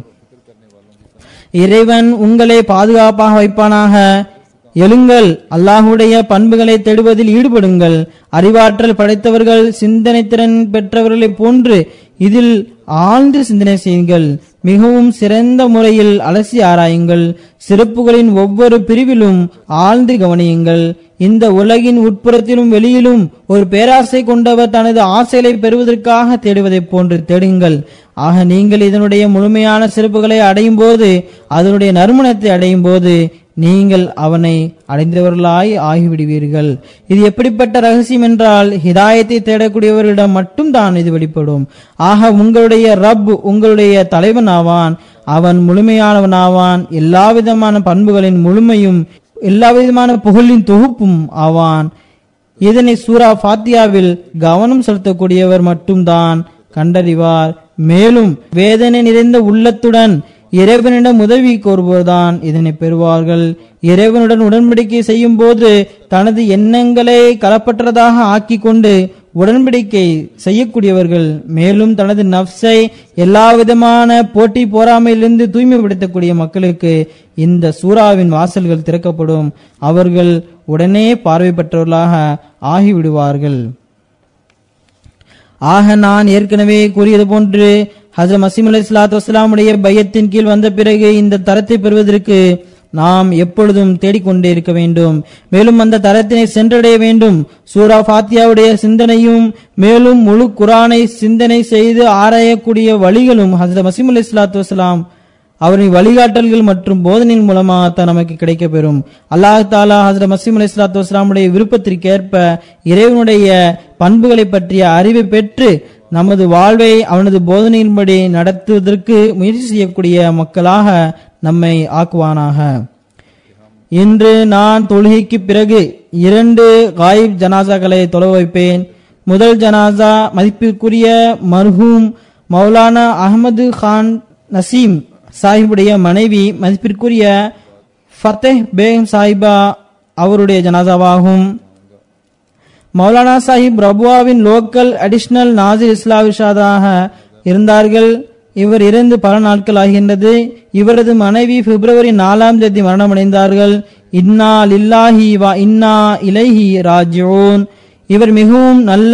இறைவன் உங்களை பாதுகாப்பாக வைப்பானாக எழுங்கள் அல்லாஹுடைய பண்புகளை தேடுவதில் ஈடுபடுங்கள் அறிவாற்றல் படைத்தவர்கள் சிந்தனை திறன் பெற்றவர்களைப் போன்று இதில் ஆழ்ந்து சிந்தனை செய்யுங்கள் மிகவும் சிறந்த முறையில் அலசி ஆராயுங்கள் சிறப்புகளின் ஒவ்வொரு பிரிவிலும் ஆழ்ந்து கவனியுங்கள் இந்த உலகின் உட்புறத்திலும் வெளியிலும் ஒரு பேராசை கொண்டவர் தனது ஆசைகளை பெறுவதற்காக தேடுவதைப் போன்று தேடுங்கள் ஆக நீங்கள் இதனுடைய முழுமையான சிறப்புகளை அடையும் போது அதனுடைய நறுமணத்தை அடையும் போது நீங்கள் அவனை அடைந்தவர்களாய் ஆகிவிடுவீர்கள் இது எப்படிப்பட்ட ரகசியம் என்றால் ஹிதாயத்தை தேடக்கூடியவர்களிடம் மட்டும் தான் இது வெளிப்படும் ஆக உங்களுடைய ரப் உங்களுடைய தலைவன் ஆவான் அவன் முழுமையானவனாவான் எல்லா விதமான பண்புகளின் முழுமையும் எல்லா விதமான புகழின் தொகுப்பும் ஆவான் இதனை சூரா ஃபாத்தியாவில் கவனம் செலுத்தக்கூடியவர் மட்டும்தான் கண்டறிவார் மேலும் வேதனை நிறைந்த உள்ளத்துடன் இறைவனிடம் உதவி கோருவோர்தான் இதனை பெறுவார்கள் இறைவனுடன் உடன்படிக்கை செய்யும் போது தனது எண்ணங்களை களப்பற்றதாக ஆக்கிக் கொண்டு உடன்படிக்கை செய்யக்கூடியவர்கள் மேலும் தனது நப்சை எல்லா விதமான போட்டி போராமையிலிருந்து தூய்மைப்படுத்தக்கூடிய மக்களுக்கு இந்த சூறாவின் வாசல்கள் திறக்கப்படும் அவர்கள் உடனே பார்வை பெற்றவர்களாக ஆகிவிடுவார்கள் ஆக நான் ஏற்கனவே கூறியது போன்று ஹசரத் மசீம் அலி இஸ்லாத்து வஸ்லாமுடைய பையத்தின் கீழ் வந்த பிறகு இந்த தரத்தை பெறுவதற்கு நாம் எப்பொழுதும் தேடிக்கொண்டே இருக்க வேண்டும் மேலும் அந்த தரத்தினை சென்றடைய வேண்டும் சூரா ஃபாத்தியாவுடைய சிந்தனையும் மேலும் முழு குரானை சிந்தனை செய்து ஆராயக்கூடிய வழிகளும் ஹசரத் மசீம் அலி இஸ்லாத்து வஸ்லாம் அவரின் வழிகாட்டல்கள் மற்றும் போதனையின் மூலமாகத்தான் நமக்கு கிடைக்கப்பெறும் அல்லாஹ் தாலா ஹசரத் மசீம் அலி இஸ்லாத்து வஸ்லாமுடைய விருப்பத்திற்கேற்ப இறைவனுடைய பண்புகளை பற்றிய அறிவை பெற்று நமது வாழ்வை அவனது போதனையின்படி நடத்துவதற்கு முயற்சி செய்யக்கூடிய மக்களாக நம்மை ஆக்குவானாக இன்று நான் தொழுகைக்கு பிறகு இரண்டு காயிப் ஜனாசாக்களை தொலை வைப்பேன் முதல் ஜனாசா மதிப்பிற்குரிய மர்ஹூம் மௌலானா அகமது கான் நசீம் சாஹிபுடைய மனைவி மதிப்பிற்குரிய ஃபத்தேஹ் பேகம் சாஹிபா அவருடைய ஜனாசாவாகும் மௌலானா சாஹிப் ரபுவாவின் லோக்கல் அடிஷனல் நாசிர் இஸ்லாவிஷாதாக இருந்தார்கள் இவர் இறந்து பல நாட்கள் ஆகின்றது இவரது மனைவி பிப்ரவரி நாலாம் தேதி மரணமடைந்தார்கள் இன்னா லில்லாஹி வா இன்னா இலைஹி ராஜியோன் இவர் மிகவும் நல்ல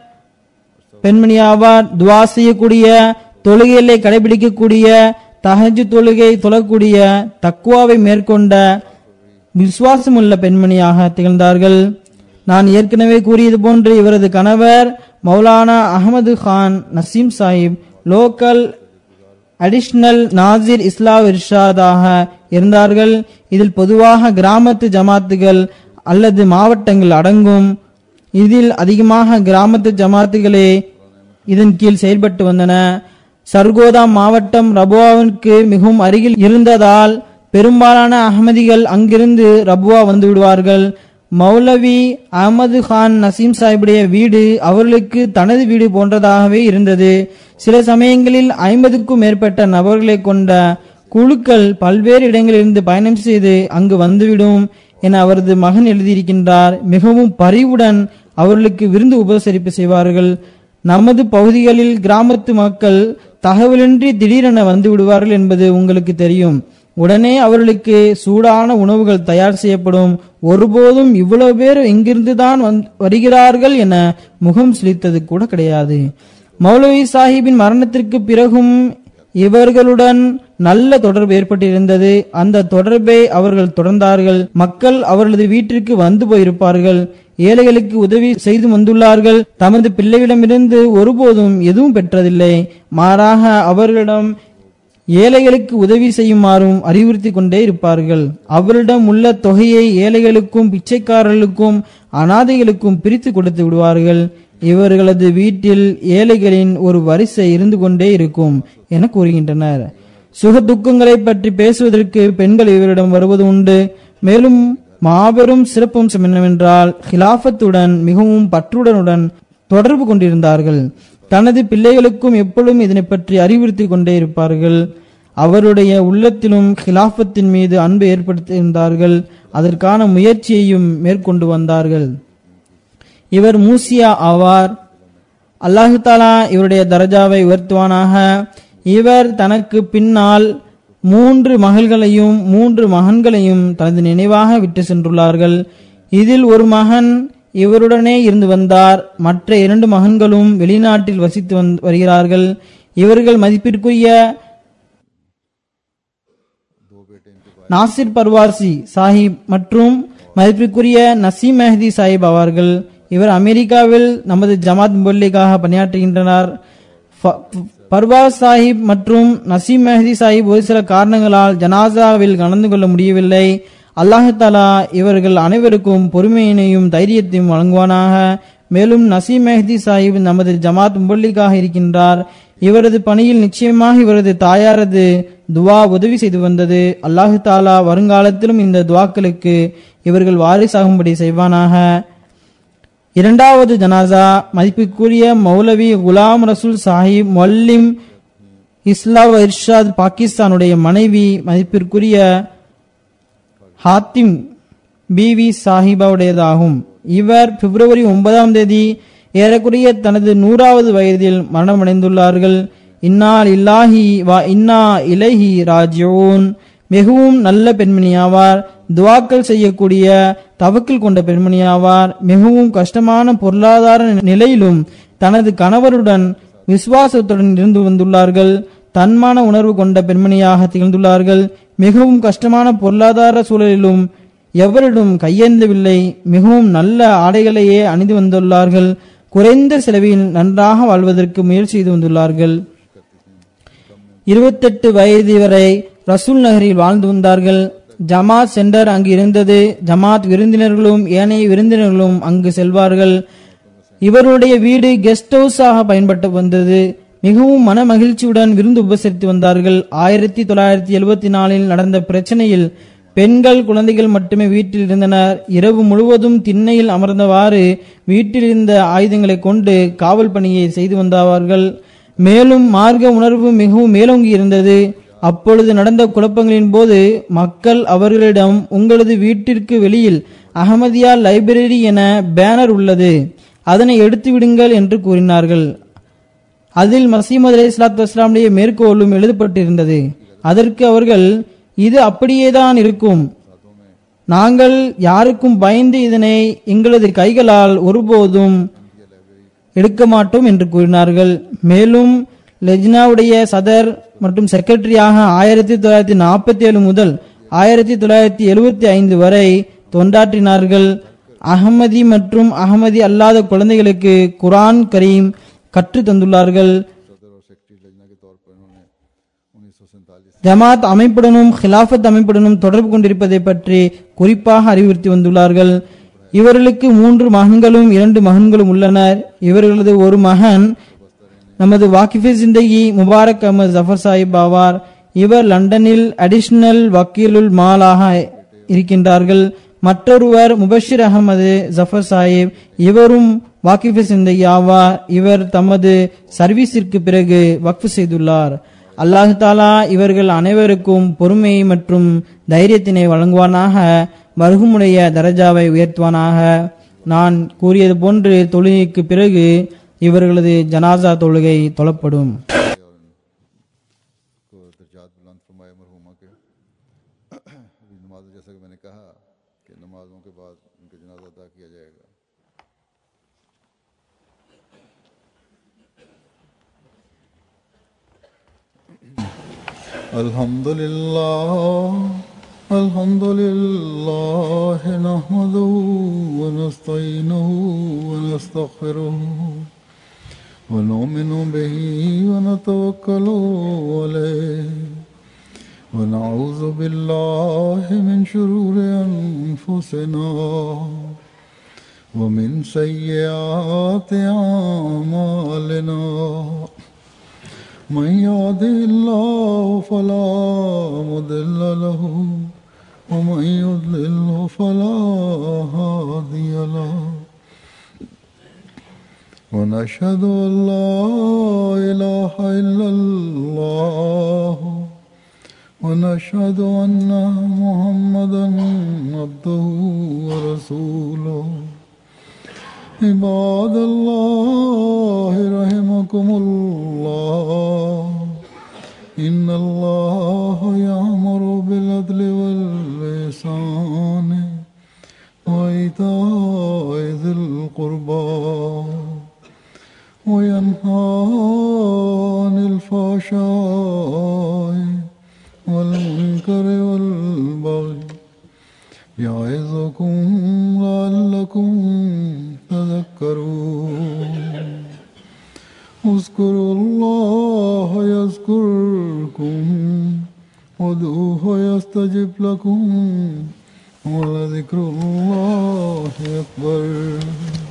பெண்மணியாவார் துவா செய்யக்கூடிய தொழுகைகளை கடைபிடிக்கக்கூடிய தஹஜ் தொழுகை தொழக்கூடிய தக்குவாவை மேற்கொண்ட விசுவாசமுள்ள பெண்மணியாக திகழ்ந்தார்கள் நான் ஏற்கனவே கூறியது போன்று இவரது கணவர் மௌலானா அகமது கான் நசீம் சாஹிப் லோக்கல் அடிஷனல் நாசிர் இஸ்லாம் இர்ஷாதாக இருந்தார்கள் இதில் பொதுவாக கிராமத்து ஜமாத்துகள் அல்லது மாவட்டங்கள் அடங்கும் இதில் அதிகமாக கிராமத்து ஜமாத்துகளே இதன் கீழ் செயல்பட்டு வந்தன சர்கோதா மாவட்டம் ரபுவாவிற்கு மிகவும் அருகில் இருந்ததால் பெரும்பாலான அகமதிகள் அங்கிருந்து ரபுவா வந்து விடுவார்கள் மௌலவி அகமது கான் நசீம் சாஹிபுடைய வீடு அவர்களுக்கு தனது வீடு போன்றதாகவே இருந்தது சில சமயங்களில் ஐம்பதுக்கும் மேற்பட்ட நபர்களை கொண்ட குழுக்கள் பல்வேறு இடங்களிலிருந்து பயணம் செய்து அங்கு வந்துவிடும் என அவரது மகன் எழுதியிருக்கின்றார் மிகவும் பரிவுடன் அவர்களுக்கு விருந்து உபசரிப்பு செய்வார்கள் நமது பகுதிகளில் கிராமத்து மக்கள் தகவலின்றி திடீரென வந்து விடுவார்கள் என்பது உங்களுக்கு தெரியும் உடனே அவர்களுக்கு சூடான உணவுகள் தயார் செய்யப்படும் ஒருபோதும் இவ்வளவு பேர் இங்கிருந்து தான் வருகிறார்கள் என முகம் சுளித்தது கூட கிடையாது மௌலவி சாஹிப்பின் மரணத்திற்கு பிறகும் இவர்களுடன் நல்ல தொடர்பு ஏற்பட்டிருந்தது அந்த தொடர்பை அவர்கள் தொடர்ந்தார்கள் மக்கள் அவர்களது வீட்டிற்கு வந்து போயிருப்பார்கள் ஏழைகளுக்கு உதவி செய்து வந்துள்ளார்கள் தமது பிள்ளைகளிடமிருந்து ஒருபோதும் எதுவும் பெற்றதில்லை மாறாக அவர்களிடம் ஏழைகளுக்கு உதவி செய்யுமாறும் அறிவுறுத்தி கொண்டே இருப்பார்கள் அவரிடம் உள்ள தொகையை ஏழைகளுக்கும் பிச்சைக்காரர்களுக்கும் அனாதைகளுக்கும் பிரித்து கொடுத்து விடுவார்கள் இவர்களது வீட்டில் ஏழைகளின் ஒரு வரிசை இருந்து கொண்டே இருக்கும் என கூறுகின்றனர் சுக துக்கங்களை பற்றி பேசுவதற்கு பெண்கள் இவரிடம் வருவது உண்டு மேலும் மாபெரும் சிறப்பம்சம் என்னவென்றால் ஹிலாஃபத்துடன் மிகவும் பற்றுடனுடன் தொடர்பு கொண்டிருந்தார்கள் தனது பிள்ளைகளுக்கும் எப்பொழுதும் இதனை பற்றி அறிவுறுத்தி கொண்டே இருப்பார்கள் அவருடைய உள்ளத்திலும் ஹிலாஃபத்தின் மீது அன்பு ஏற்படுத்தியிருந்தார்கள் அதற்கான முயற்சியையும் மேற்கொண்டு வந்தார்கள் இவர் மூசியா ஆவார் அல்லாஹு தாலா இவருடைய தரஜாவை உயர்த்துவானாக இவர் தனக்கு பின்னால் மூன்று மகள்களையும் மூன்று மகன்களையும் தனது நினைவாக விட்டு சென்றுள்ளார்கள் இதில் ஒரு மகன் இவருடனே இருந்து வந்தார் மற்ற இரண்டு மகன்களும் வெளிநாட்டில் வசித்து வந்- வருகிறார்கள் இவர்கள் மதிப்பிற்குரிய நாசிர் பர்வார்சி சாஹிப் மற்றும் மதிப்பிற்குரிய நசீம் மெஹதி சாஹிப் ஆவார்கள் இவர் அமெரிக்காவில் நமது ஜமாத் முபல்லிக்காக பணியாற்றுகின்றனர் ஃப- பர்வாஸ் சாஹிப் மற்றும் நசீம் மெஹதி சாஹிப் ஒரு சில காரணங்களால் ஜனாசாவில் கலந்து கொள்ள முடியவில்லை அல்லாஹ் தாலா இவர்கள் அனைவருக்கும் பொறுமையினையும் தைரியத்தையும் வழங்குவானாக மேலும் நசீம் மெஹதி சாஹிப் நமது ஜமாத் முபல்லிக்காக இருக்கின்றார் இவரது பணியில் நிச்சயமாக இவரது தாயாரது துவா உதவி செய்து வந்தது அல்லாஹு தாலா வருங்காலத்திலும் இந்த துவாக்களுக்கு இவர்கள் வாரிசாகும்படி செய்வானாக இரண்டாவது ஜனாசா மதிப்புக்குரிய மௌலவி குலாம் ரசூல் சாஹிப் மொல்லிம் இஸ்லா இர்ஷாத் பாகிஸ்தானுடைய மனைவி மதிப்பிற்குரிய ஹாத்திம் பிவி சாஹிபாவுடையதாகும் இவர் பிப்ரவரி ஒன்பதாம் தேதி ஏறக்குறைய தனது நூறாவது வயதில் மரணமடைந்துள்ளார்கள் இன்னால் இல்லாஹி வா இன்னா இலைஹி ராஜியூன் மிகவும் நல்ல பெண்மணியாவார் துவாக்கள் செய்யக்கூடிய தவக்கில் கொண்ட பெண்மணியாவார் மிகவும் கஷ்டமான பொருளாதார நிலையிலும் தனது கணவருடன் விசுவாசத்துடன் இருந்து வந்துள்ளார்கள் தன்மான உணர்வு கொண்ட பெண்மணியாக திகழ்ந்துள்ளார்கள் மிகவும் கஷ்டமான பொருளாதார சூழலிலும் எவரிடம் கையேந்தவில்லை மிகவும் நல்ல ஆடைகளையே அணிந்து வந்துள்ளார்கள் குறைந்த செலவில் நன்றாக வாழ்வதற்கு முயற்சி செய்து வந்துள்ளார்கள் இருபத்தெட்டு வயது வரை ரசூல் நகரில் வாழ்ந்து வந்தார்கள் ஜமாத் சென்டர் அங்கு இருந்தது ஜமாத் விருந்தினர்களும் ஏனைய விருந்தினர்களும் அங்கு செல்வார்கள் இவருடைய வீடு கெஸ்ட் ஹவுஸாக பயன்பட்டு வந்தது மிகவும் மன மகிழ்ச்சியுடன் விருந்து உபசரித்து வந்தார்கள் ஆயிரத்தி தொள்ளாயிரத்தி எழுபத்தி நாலில் நடந்த பிரச்சனையில் பெண்கள் குழந்தைகள் மட்டுமே வீட்டில் இருந்தனர் இரவு முழுவதும் திண்ணையில் அமர்ந்தவாறு வீட்டில் இருந்த ஆயுதங்களை கொண்டு காவல் பணியை செய்து வந்தார்கள் மேலும் மார்க்க உணர்வு மிகவும் மேலோங்கி இருந்தது அப்பொழுது நடந்த குழப்பங்களின் போது மக்கள் அவர்களிடம் உங்களது வீட்டிற்கு வெளியில் அகமதியா லைப்ரரி என பேனர் உள்ளது அதனை எடுத்து விடுங்கள் என்று கூறினார்கள் அதில் மசீமது அலி இஸ்லாத்து வஸ்லாமுடைய மேற்கோளும் எழுதப்பட்டிருந்தது அதற்கு அவர்கள் இது அப்படியேதான் இருக்கும் நாங்கள் யாருக்கும் பயந்து இதனை எங்களது கைகளால் ஒருபோதும் எடுக்க மாட்டோம் என்று கூறினார்கள் மேலும் லெஜ்னாவுடைய சதர் மற்றும் செக்ரட்டரியாக ஆயிரத்தி தொள்ளாயிரத்தி நாற்பத்தி ஏழு முதல் ஆயிரத்தி தொள்ளாயிரத்தி எழுபத்தி ஐந்து வரை தொண்டாற்றினார்கள் அகமதி மற்றும் அகமதி அல்லாத குழந்தைகளுக்கு குரான் கரீம் கற்று தந்துள்ளார்கள் सदर और सेक्रेटरी लजना के तौर पर इन्होंने उन्नीस सौ सैंतालीस ஜமாத் அமைப்புடனும் ஹிலாஃபத் அமைப்புடனும் தொடர்பு கொண்டிருப்பதை பற்றி குறிப்பாக அறிவுறுத்தி வந்துள்ளார்கள் இவர்களுக்கு மூன்று மகன்களும் இரண்டு மகன்களும் உள்ளனர் இவர்களது ஒரு மகன் நமது வாக்கிஃபி ஜிந்தகி முபாரக் அஹமது ஜஃபர் சாஹிப் ஆவார் இவர் லண்டனில் அடிஷனல் வக்கீலுல் மாலாக இருக்கின்றார்கள் மற்றொருவர் முபஷிர் அகமது ஜஃபர் சாஹிப் இவரும் வாக்கிஃபி சிந்தகி ஆவார் இவர் தமது சர்வீஸிற்கு பிறகு வக்ஃப் செய்துள்ளார் அல்லாஹு தாலா இவர்கள் அனைவருக்கும் பொறுமை மற்றும் தைரியத்தினை வழங்குவானாக மருகுமுடைய தரஜாவை உயர்த்துவானாக நான் கூறியது போன்று தொழுகைக்கு பிறகு இவர்களது ஜனாசா தொழுகை தொழப்படும் को दर्जात बुलंद फरमाए मरहुमा के अभी नमाज जैसा कि मैंने कहा कि नमाजों के बाद उनके जनाजा अदा किया जाएगा الحمد لله الحمد لله نحمده ونستعينه ونستغفره ونؤمن به ونتوكل عليه ونعوذ بالله من شرور أنفسنا ومن سيئات أعمالنا من يهده الله فلا مضل له ومن يضلله فلا هادي له ونشهد أن لا إله إلا الله ونشهد أن محمدا عبده ورسوله عباد الله رحمكم الله إن الله يأمر بالعدل والإحسان وإيتاء ذي القربى وينهى عن الفحشاء والمنكر والبغي يعظكم لعلكم تذكرون اذكروا الله يذكركم ودوه يستجب لكم ولذكر الله أكبر